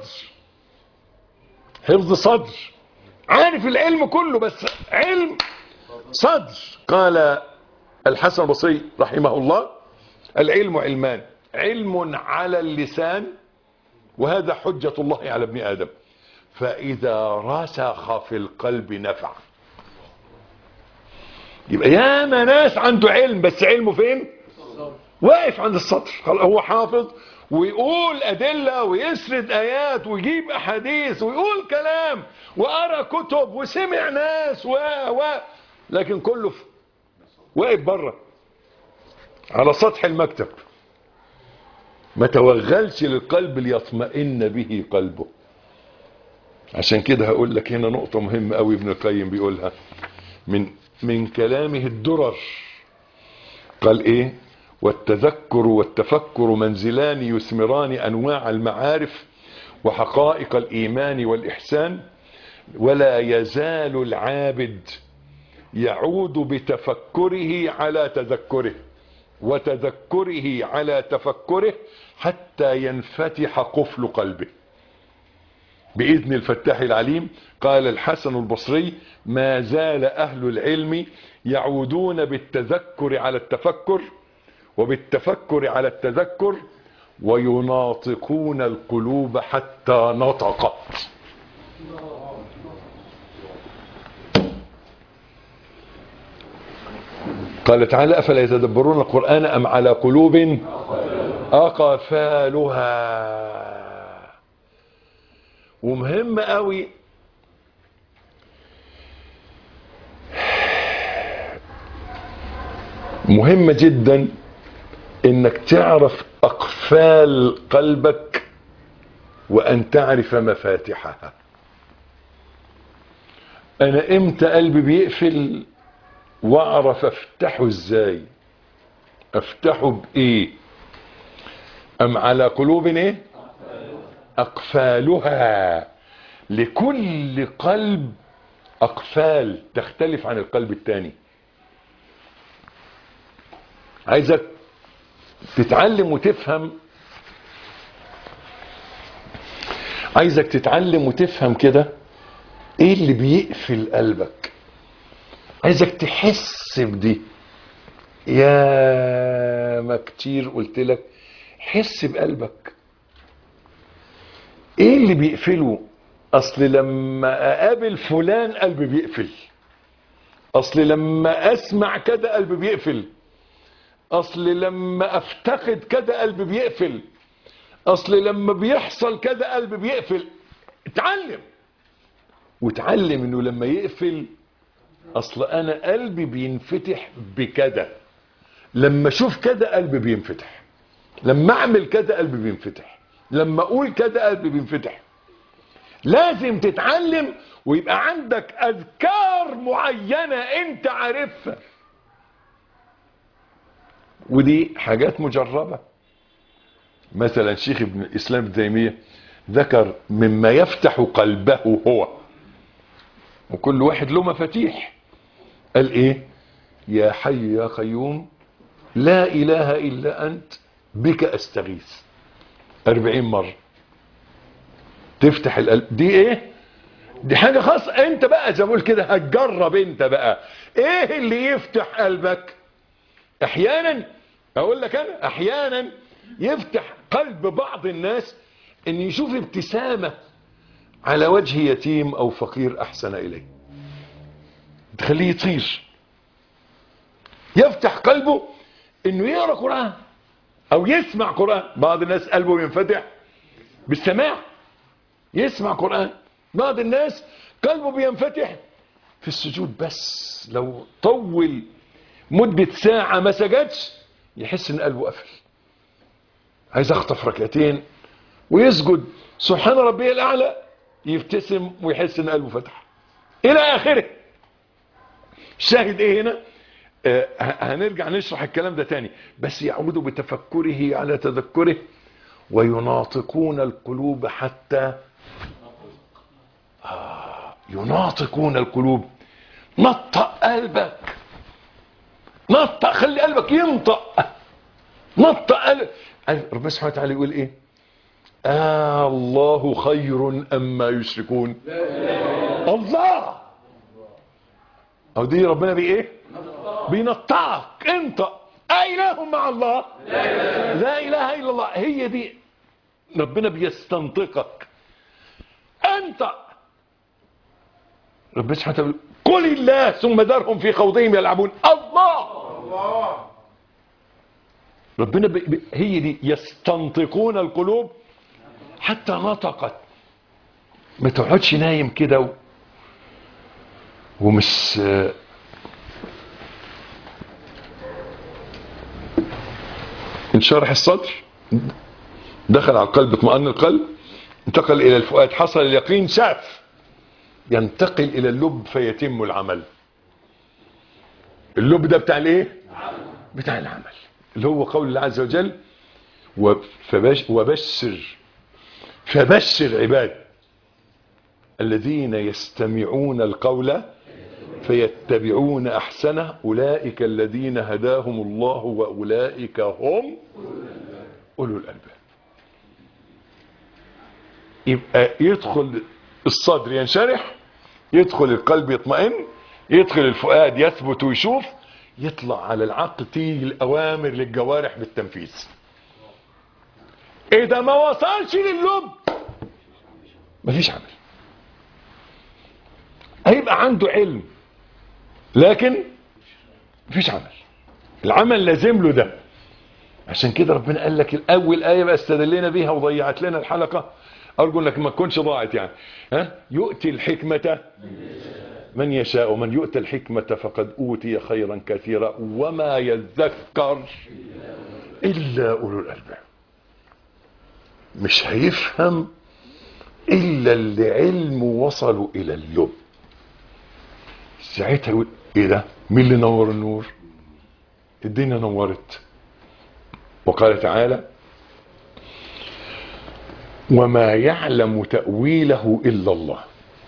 حفظ صدر عارف العلم كله بس علم صدر قال الحسن البصري رحمه الله العلم علمان علم على اللسان وهذا حجة الله على ابن آدم فإذا رسخ في القلب نفع يبقى ياما ناس عنده علم بس علمه فين واقف عند السطر خلاص هو حافظ ويقول أدلة ويسرد آيات ويجيب أحاديث ويقول كلام وقرأ كتب وسمع ناس و و لكن كله في- واقف بره على سطح المكتب ما توغلش للقلب ليطمئن به قلبه عشان كده هقول لك هنا نقطة مهمة قوي ابن القيم بيقولها من من كلامه الدرر قال ايه والتذكر والتفكر منزلان يثمران انواع المعارف وحقائق الايمان والاحسان ولا يزال العابد يعود بتفكره على تذكره وتذكره على تفكره حتى ينفتح قفل قلبه بإذن الفتاح العليم قال الحسن البصري ما زال أهل العلم يعودون بالتذكر على التفكر وبالتفكر على التذكر ويناطقون القلوب حتى نطقت قال تعالى أفلا يتدبرون القرآن أم على قلوب أقفالها ومهم قوي مهم جدا انك تعرف اقفال قلبك وان تعرف مفاتحها انا امتى قلبي بيقفل واعرف افتحه ازاي افتحه بايه ام على قلوب ايه اقفالها لكل قلب اقفال تختلف عن القلب الثاني عايزك تتعلم وتفهم عايزك تتعلم وتفهم كده ايه اللي بيقفل قلبك عايزك تحس بدي يا ما كتير قلت لك حس بقلبك ايه اللي بيقفله اصل لما اقابل فلان قلبي بيقفل اصل لما اسمع كده قلبي بيقفل اصل لما افتقد كده قلبي بيقفل اصل لما بيحصل كده قلبي بيقفل اتعلم وتعلم انه لما يقفل اصل انا قلبي بينفتح بكده لما اشوف كده قلبي بينفتح لما اعمل كده قلبي بينفتح لما اقول كده قلبي بينفتح لازم تتعلم ويبقى عندك اذكار معينة انت عارفها ودي حاجات مجربة مثلا شيخ ابن الاسلام ابن تيمية ذكر مما يفتح قلبه هو وكل واحد له مفاتيح قال ايه يا حي يا قيوم لا اله الا انت بك استغيث اربعين مرة تفتح القلب دي ايه دي حاجة خاصة انت بقى زي ما بقول كده هتجرب انت بقى ايه اللي يفتح قلبك احيانا اقول لك انا احيانا يفتح قلب بعض الناس ان يشوف ابتسامة على وجه يتيم او فقير احسن اليه تخليه يطير يفتح قلبه انه يقرا قران او يسمع قران بعض الناس قلبه ينفتح بالسماع يسمع قران بعض الناس قلبه بينفتح في السجود بس لو طول مدة ساعة ما سجدش يحس ان قلبه قفل عايز اخطف ركعتين ويسجد سبحان ربي الاعلى يبتسم ويحس ان قلبه فتح الى اخره الشاهد ايه هنا آه هنرجع نشرح الكلام ده تاني بس يعود بتفكره على تذكره ويناطقون القلوب حتى آه يناطقون القلوب نطق قلبك نطق خلي قلبك ينطق نطق قلبك ربنا سبحانه وتعالى يقول ايه آه الله خير أم ما يشركون الله أو دي ربنا بي ايه بينطعك انت أإله مع الله لا إله إلا الله هي دي ربنا بيستنطقك أنت ربنا سبحانه وتعالى قل الله ثم ذرهم في خوضهم يلعبون الله ربنا بي بي هي دي يستنطقون القلوب حتى نطقت ما تقعدش نايم كده و... ومش انشرح الصدر دخل على القلب اطمأن القلب انتقل الى الفؤاد حصل اليقين شاف ينتقل الى اللب فيتم العمل اللب ده بتاع الايه بتاع العمل اللي هو قول الله عز وجل وفبش وبشر فبشر عباد الذين يستمعون القول فيتبعون احسنه اولئك الذين هداهم الله واولئك هم اولو الالباب يبقى يدخل الصدر ينشرح يدخل القلب يطمئن يدخل الفؤاد يثبت ويشوف يطلع على العقل تيجي الاوامر للجوارح بالتنفيذ اذا ما وصلش للب مفيش عمل هيبقى عنده علم لكن مفيش عمل العمل لازم له ده عشان كده ربنا قال لك الاول ايه بقى استدلينا بيها وضيعت لنا الحلقه ارجو انك ما تكونش ضاعت يعني ها يؤتي الحكمه من يشاء ومن يؤتى الحكمه فقد اوتي خيرا كثيرا وما يذكر الا اولو الالباب مش هيفهم الا اللي علمه وصلوا الى اللب ساعتها يقول ايه ده مين اللي نور النور الدنيا نورت وقال تعالى وما يعلم تأويله إلا الله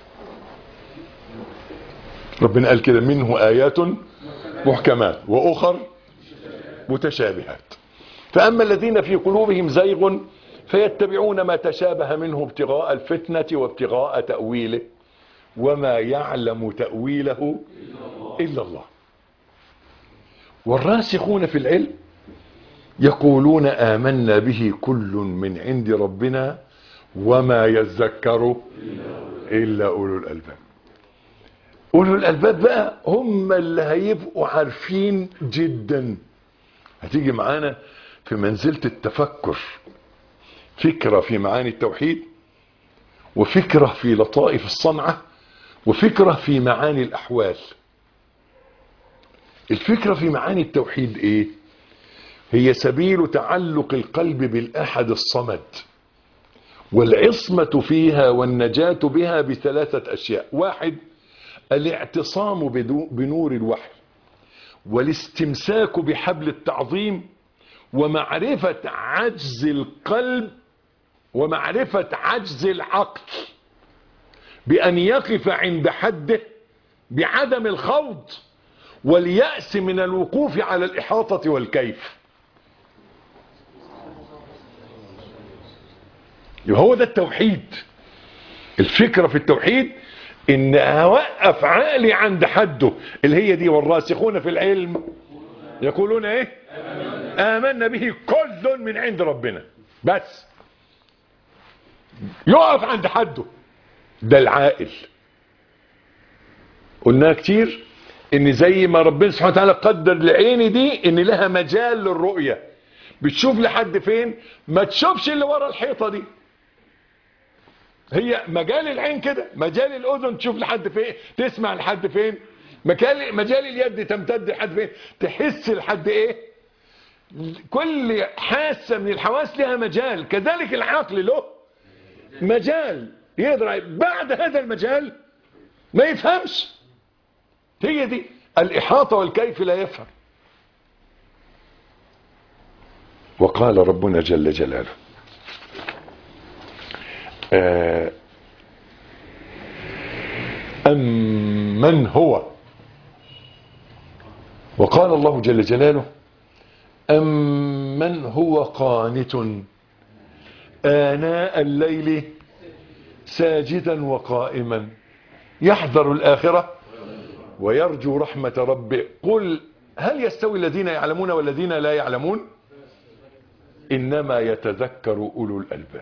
ربنا قال كده منه آيات محكمات وأخر متشابهات فأما الذين في قلوبهم زيغ فيتبعون ما تشابه منه ابتغاء الفتنة وابتغاء تأويله وما يعلم تأويله إلا الله والراسخون في العلم يقولون آمنا به كل من عند ربنا وما يذكر إلا أولو الألباب أولو الألباب بقى هم اللي هيبقوا عارفين جدا هتيجي معانا في منزلة التفكر فكرة في معاني التوحيد وفكرة في لطائف الصنعة وفكرة في معاني الأحوال الفكرة في معاني التوحيد ايه هي سبيل تعلق القلب بالأحد الصمد والعصمة فيها والنجاة بها بثلاثة أشياء واحد الاعتصام بنور الوحي والاستمساك بحبل التعظيم ومعرفة عجز القلب ومعرفة عجز العقل بأن يقف عند حده بعدم الخوض واليأس من الوقوف على الإحاطة والكيف هو ده التوحيد الفكرة في التوحيد ان اوقف عقلي عند حده اللي هي دي والراسخون في العلم يقولون ايه امنا به كل من عند ربنا بس يقف عند حده ده العاقل قلناها كتير ان زي ما ربنا سبحانه وتعالى قدر لعيني دي ان لها مجال للرؤية بتشوف لحد فين ما تشوفش اللي ورا الحيطة دي هي مجال العين كده مجال الاذن تشوف لحد فين تسمع لحد فين مجال مجال اليد تمتد لحد فين تحس لحد ايه كل حاسه من الحواس لها مجال كذلك العقل له مجال يقدر بعد هذا المجال ما يفهمش هي دي الإحاطة والكيف لا يفهم وقال ربنا جل جلاله آه أمن هو وقال الله جل جلاله أمن هو قانت آناء الليل ساجدا وقائما يحذر الآخرة ويرجو رحمة ربه قل هل يستوي الذين يعلمون والذين لا يعلمون إنما يتذكر أولو الألباب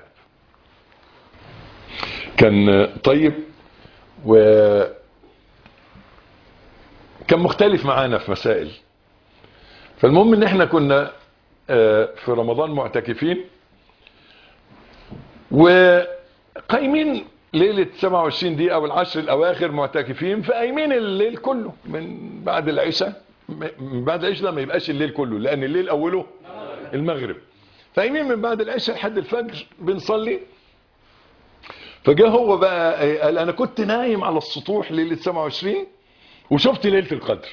كان طيب و كان مختلف معانا في مسائل فالمهم ان احنا كنا في رمضان معتكفين وقايمين ليلة 27 دقيقة او العشر الاواخر معتكفين فقايمين الليل كله من بعد العشاء من بعد العشاء ما يبقاش الليل كله لان الليل اوله المغرب فقايمين من بعد العشاء لحد الفجر بنصلي فجاء هو بقى قال انا كنت نايم على السطوح ليلة 27 وشفت ليلة القدر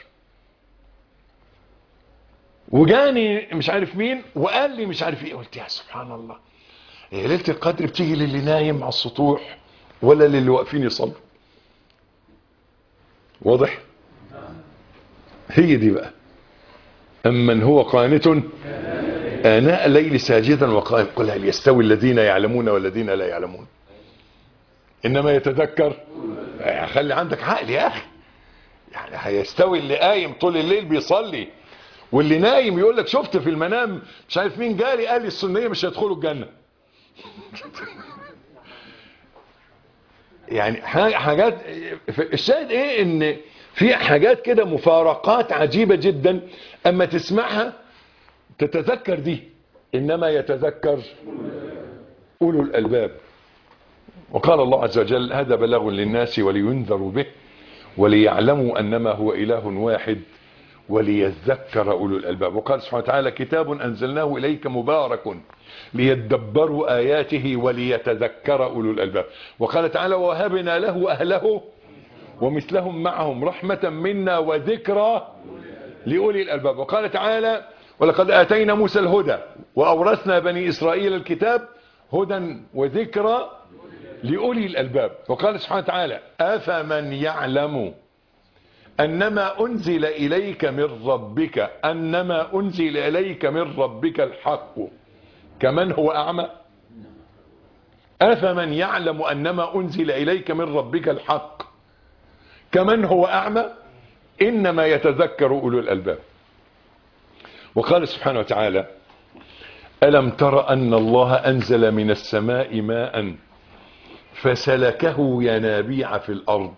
وجاني مش عارف مين وقال لي مش عارف ايه قلت يا سبحان الله هي ليلة القدر بتيجي للي نايم على السطوح ولا للي واقفين يصلوا واضح هي دي بقى أمن هو قانت آناء الليل ساجدا وقائم قل هل يستوي الذين يعلمون والذين لا يعلمون إنما يتذكر خلي عندك عقل يا أخي يعني هيستوي اللي قايم طول الليل بيصلي واللي نايم يقول لك شفت في المنام مش عارف مين جالي قال لي السنيه مش هيدخلوا الجنه يعني ح- حاجات الشاهد ايه ان في حاجات كده مفارقات عجيبة جدا اما تسمعها تتذكر دي انما يتذكر اولو الالباب وقال الله عز وجل هذا بلاغ للناس ولينذروا به وليعلموا انما هو اله واحد وليذكر اولو الالباب وقال سبحانه وتعالى كتاب انزلناه اليك مبارك ليدبروا اياته وليتذكر اولو الالباب وقال تعالى وهبنا له اهله ومثلهم معهم رحمة منا وذكرى لأولي الألباب وقال تعالى ولقد آتينا موسى الهدى وأورثنا بني إسرائيل الكتاب هدى وذكرى لأولي الألباب وقال سبحانه وتعالى أفمن يعلم أنما أنزل إليك من ربك أنما أنزل إليك من ربك الحق كمن هو أعمى أفمن يعلم أنما أنزل إليك من ربك الحق كمن هو أعمى إنما يتذكر أولو الألباب وقال سبحانه وتعالى ألم تر أن الله أنزل من السماء ماء فسلكه ينابيع في الأرض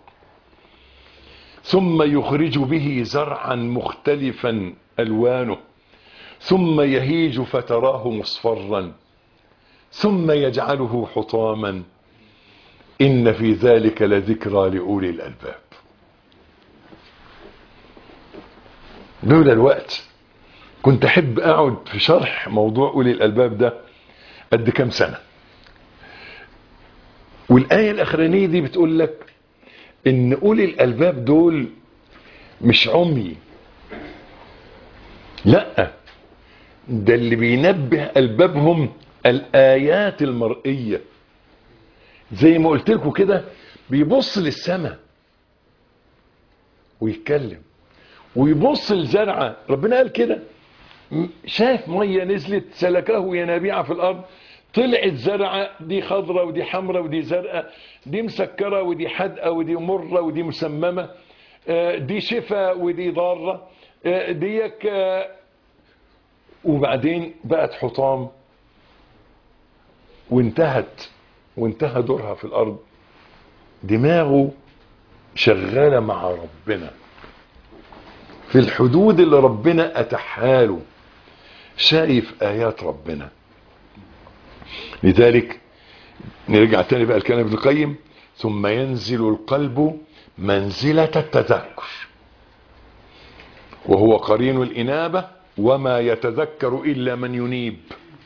ثم يخرج به زرعا مختلفا ألوانه ثم يهيج فتراه مصفرا ثم يجعله حطاما إن في ذلك لذكرى لأولي الألباب لولا الوقت كنت أحب أقعد في شرح موضوع أولي الألباب ده قد كام سنة والآية الأخرانية دي بتقول لك إن أولي الألباب دول مش عمي لا ده اللي بينبه ألبابهم الآيات المرئية زي ما قلت لكم كده بيبص للسماء ويتكلم ويبص الزرعة ربنا قال كده م- شاف مية نزلت سلكه ينابيع في الأرض طلعت زرعة دي خضرة ودي حمرة ودي زرقاء دي مسكرة ودي حدقة ودي مرة ودي مسممة آه، دي شفاء ودي ضارة آه، ديك آه، وبعدين بقت حطام وانتهت وانتهى دورها في الأرض دماغه شغالة مع ربنا في الحدود اللي ربنا أتحها له شايف آيات ربنا لذلك نرجع تاني بقى الكلام ابن القيم ثم ينزل القلب منزلة التذكر وهو قرين الإنابة وما يتذكر إلا من ينيب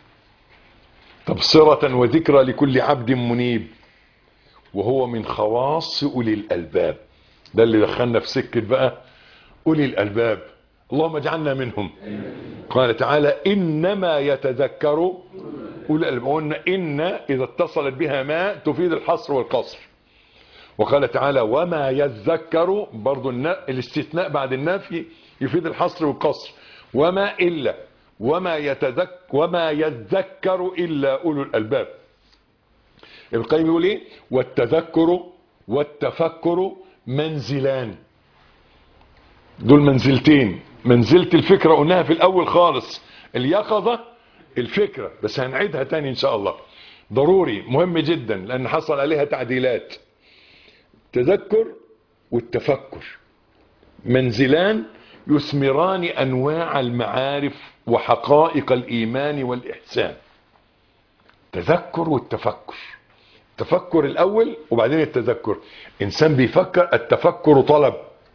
تبصرة وذكرى لكل عبد منيب وهو من خواص أولي الألباب ده اللي دخلنا في سكة بقى أولي الألباب اللهم اجعلنا منهم قال تعالى إنما يتذكر أولي الألباب قلنا إن إذا اتصلت بها ما تفيد الحصر والقصر وقال تعالى وما يذكر برضو النا- الاستثناء بعد النفي يفيد الحصر والقصر وما إلا وما يتذكر وما يذكر إلا أولو الألباب ابن القيم يقول ايه والتذكر والتفكر منزلان دول منزلتين منزلة الفكرة قلناها في الأول خالص اليقظة الفكرة بس هنعيدها تاني إن شاء الله ضروري مهم جدا لأن حصل عليها تعديلات تذكر والتفكر منزلان يثمران أنواع المعارف وحقائق الإيمان والإحسان تذكر والتفكر التفكر الأول وبعدين التذكر إنسان بيفكر التفكر طلب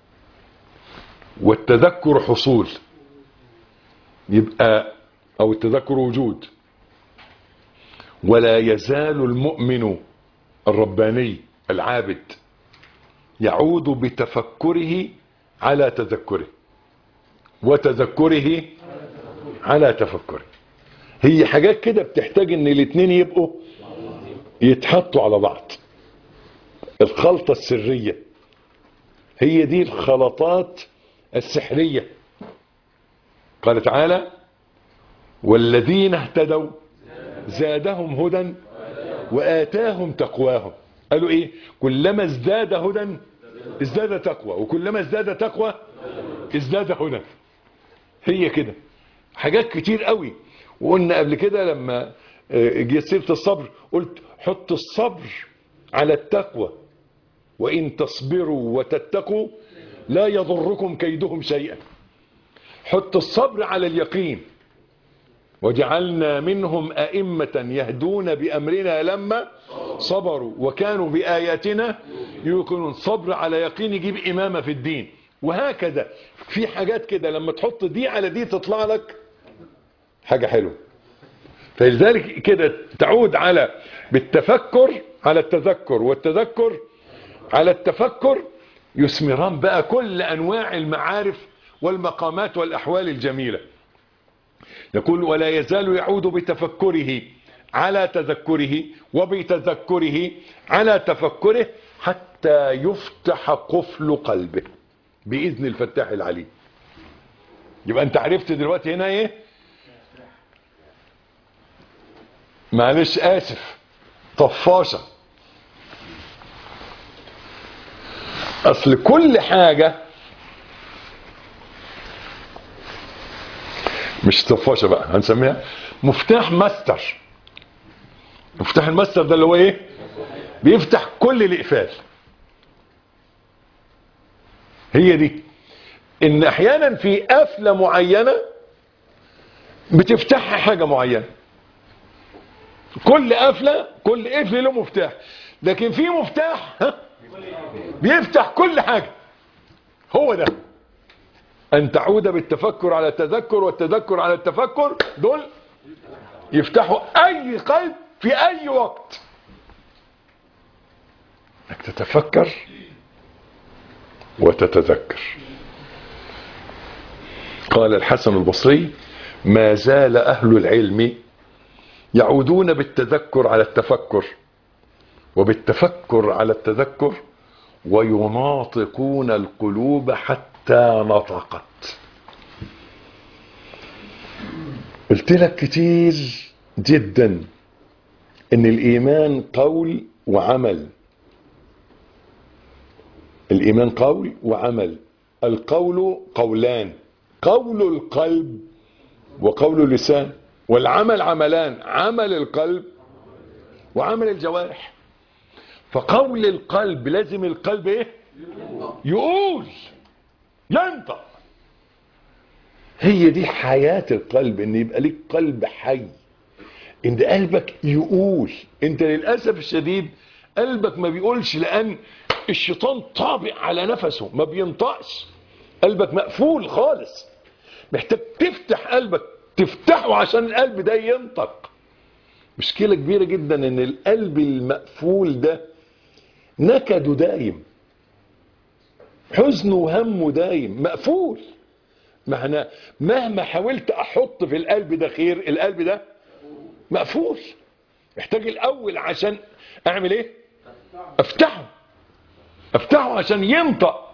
والتذكر حصول يبقى أو التذكر وجود ولا يزال المؤمن الرباني العابد يعود بتفكره على تذكره وتذكره على تفكره هي حاجات كده بتحتاج ان الاتنين يبقوا يتحطوا على بعض الخلطة السرية هي دي الخلطات السحرية قال تعالى والذين اهتدوا زادهم هدى وآتاهم تقواهم قالوا ايه كلما ازداد هدى ازداد تقوى وكلما ازداد تقوى ازداد هدى هي كده حاجات كتير قوي وقلنا قبل كده لما آه، جه سيره الصبر قلت حط الصبر على التقوى وإن تصبروا وتتقوا لا يضركم كيدهم شيئا حط الصبر على اليقين وجعلنا منهم أئمة يهدون بأمرنا لما صبروا وكانوا بآياتنا يوقنون صبر على يقين يجيب إمامة في الدين وهكذا في حاجات كده لما تحط دي على دي تطلع لك حاجة حلوة فلذلك كده تعود على بالتفكر على التذكر والتذكر على التفكر يثمران بقى كل أنواع المعارف والمقامات والأحوال الجميلة يقول ولا يزال يعود بتفكره على تذكره وبتذكره على تفكره حتى يفتح قفل قلبه بإذن الفتاح العليم يبقى انت عرفت دلوقتي هنا ايه معلش اسف طفاشة اصل كل حاجة مش طفاشة بقى هنسميها مفتاح ماستر مفتاح الماستر ده اللي هو ايه بيفتح كل الاقفال هي دي ان احيانا في قفله معينه بتفتحها حاجه معينه كل قفله كل قفل له مفتاح لكن في مفتاح ها بيفتح كل حاجه هو ده ان تعود بالتفكر على التذكر والتذكر على التفكر دول يفتحوا اي قلب في اي وقت انك تتفكر وتتذكر قال الحسن البصري ما زال أهل العلم يعودون بالتذكر على التفكر وبالتفكر على التذكر ويناطقون القلوب حتى نطقت قلت لك كتير جدا ان الايمان قول وعمل الإيمان قول وعمل القول قولان قول القلب وقول اللسان والعمل عملان عمل القلب وعمل الجوارح فقول القلب لازم القلب ايه يقول ينطق هي دي حياة القلب ان يبقى ليك قلب حي ان قلبك يقول انت للأسف الشديد قلبك ما بيقولش لان الشيطان طابق على نفسه ما بينطقش قلبك مقفول خالص محتاج تفتح قلبك تفتحه عشان القلب ده ينطق مشكلة كبيرة جدا ان القلب المقفول ده نكده دايم حزنه وهمه دايم مقفول ما انا مهما حاولت احط في القلب ده خير القلب ده مقفول محتاج الاول عشان اعمل ايه افتحه افتحه عشان ينطق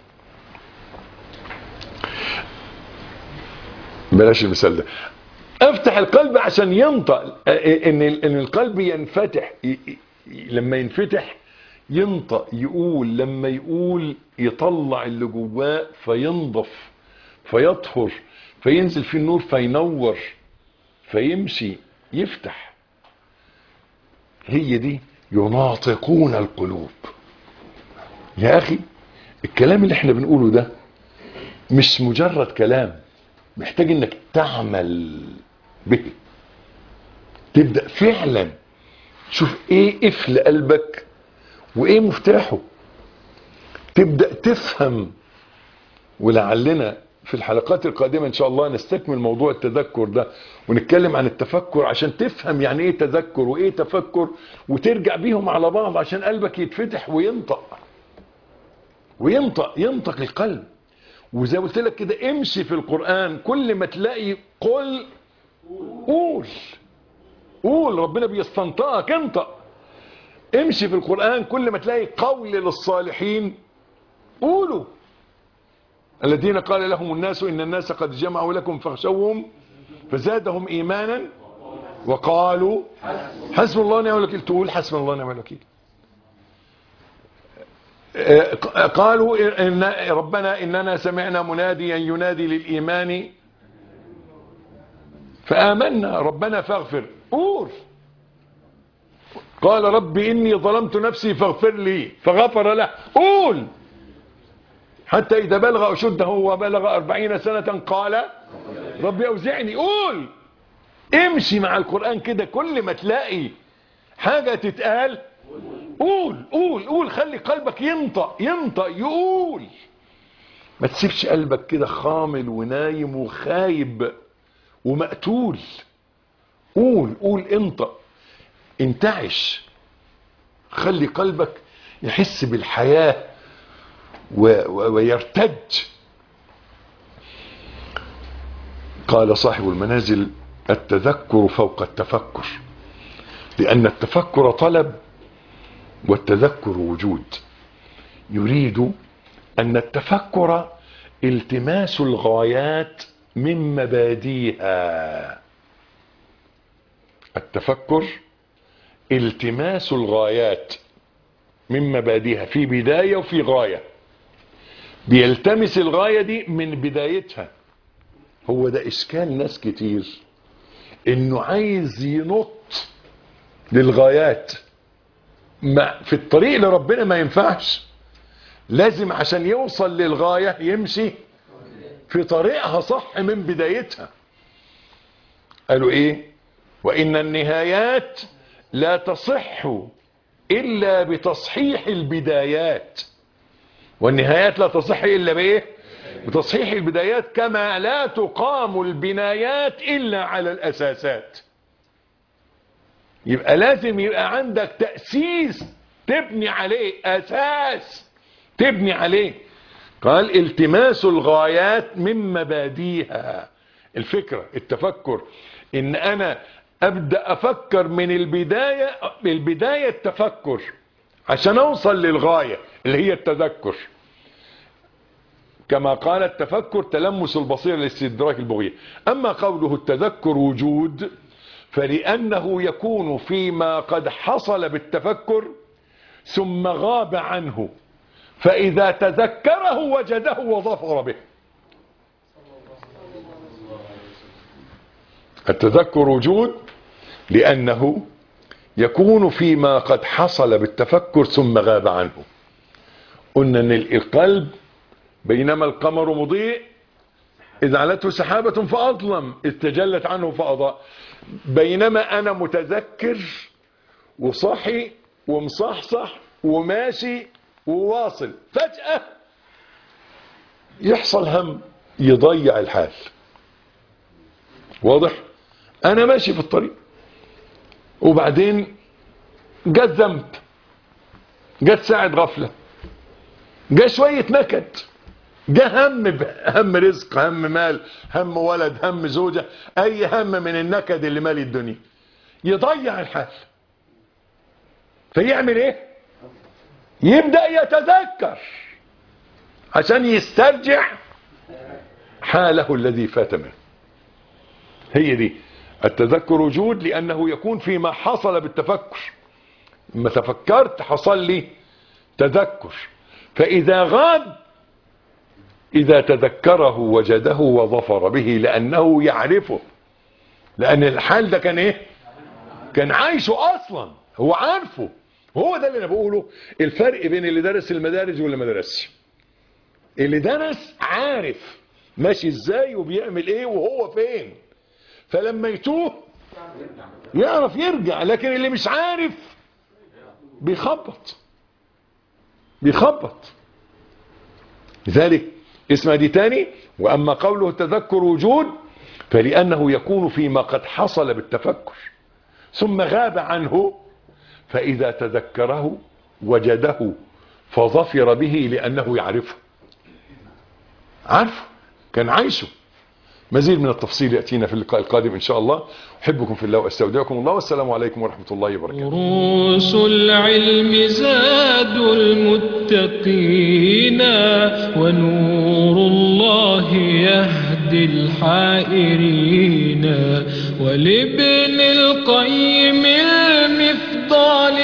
بلاش المثال ده افتح القلب عشان ينطق ان ان القلب ينفتح لما ينفتح ينطق يقول لما يقول يطلع اللي جواه فينضف فيطهر فينزل فيه النور فينور فيمشي يفتح هي دي يناطقون القلوب يا اخي الكلام اللي احنا بنقوله ده مش مجرد كلام محتاج انك تعمل به تبدأ فعلا تشوف ايه قفل قلبك وايه مفتاحه تبدأ تفهم ولعلنا في الحلقات القادمة ان شاء الله نستكمل موضوع التذكر ده ونتكلم عن التفكر عشان تفهم يعني ايه تذكر وايه تفكر وترجع بيهم على بعض عشان قلبك يتفتح وينطق وينطق ينطق القلب وزي قلت لك كده امشي في القرآن كل ما تلاقي قل قول قول ربنا بيستنطقك انطق امشي في القرآن كل ما تلاقي قول للصالحين قولوا الذين قال لهم الناس إن الناس قد جمعوا لكم فاخشوهم فزادهم إيمانا وقالوا حسب الله ونعم الوكيل تقول حسب الله ونعم الوكيل قالوا إن ربنا إننا سمعنا مناديا ينادي للإيمان فآمنا ربنا فاغفر قول قال رب إني ظلمت نفسي فاغفر لي فغفر له قول حتى إذا بلغ أشده وبلغ أربعين سنة قال رب أوزعني قول امشي مع القرآن كده كل ما تلاقي حاجة تتقال قول قول قول خلي قلبك ينطق ينطق يقول ما تسيبش قلبك كده خامل ونايم وخايب ومقتول قول قول انطق انتعش خلي قلبك يحس بالحياة و و ويرتج قال صاحب المنازل التذكر فوق التفكر لأن التفكر طلب والتذكر وجود يريد أن التفكر التماس الغايات من مباديها التفكر التماس الغايات من مبادئها في بداية وفي غاية بيلتمس الغاية دي من بدايتها هو ده إشكال ناس كتير إنه عايز ينط للغايات ما في الطريق لربنا ما ينفعش لازم عشان يوصل للغاية يمشي في طريقها صح من بدايتها قالوا ايه وان النهايات لا تصح الا بتصحيح البدايات والنهايات لا تصح الا بايه بتصحيح البدايات كما لا تقام البنايات الا على الاساسات يبقى لازم يبقى عندك تأسيس تبني عليه اساس تبني عليه قال التماس الغايات من مباديها الفكرة التفكر ان انا ابدأ افكر من البداية البداية التفكر عشان اوصل للغاية اللي هي التذكر كما قال التفكر تلمس البصير لاستدراك البغية اما قوله التذكر وجود فلانه يكون فيما قد حصل بالتفكر ثم غاب عنه فإذا تذكره وجده وظفر به التذكر وجود لأنه يكون فيما قد حصل بالتفكر ثم غاب عنه قلنا ان القلب بينما القمر مضيء إذ علته سحابة فأظلم إذ تجلت عنه فأضاء بينما أنا متذكر وصحي ومصحصح وماشي وواصل فجأة يحصل هم يضيع الحال واضح انا ماشي في الطريق وبعدين جت ذنب جت ساعة غفلة جاء شوية نكد جاء هم هم رزق هم مال هم ولد هم زوجة اي هم من النكد اللي مالي الدنيا يضيع الحال فيعمل ايه يبدأ يتذكر عشان يسترجع حاله الذي فات منه هي دي التذكر وجود لأنه يكون فيما حصل بالتفكر لما تفكرت حصل لي تذكر فإذا غاب إذا تذكره وجده وظفر به لأنه يعرفه لأن الحال ده كان إيه كان عايشه أصلا هو عارفه هو ده اللي انا بقوله الفرق بين اللي درس المدارج واللي ما درسش اللي درس عارف ماشي ازاي وبيعمل ايه وهو فين فلما يتوه يعرف يرجع لكن اللي مش عارف بيخبط بيخبط لذلك اسمع دي تاني واما قوله التذكر وجود فلانه يكون فيما قد حصل بالتفكر ثم غاب عنه فإذا تذكره وجده فظفر به لأنه يعرفه عارفه كان عايشه مزيد من التفصيل يأتينا في اللقاء القادم إن شاء الله أحبكم في الله وأستودعكم الله والسلام عليكم ورحمة الله وبركاته دروس العلم زاد المتقين ونور الله يهدي الحائرين ولابن القيم المفضال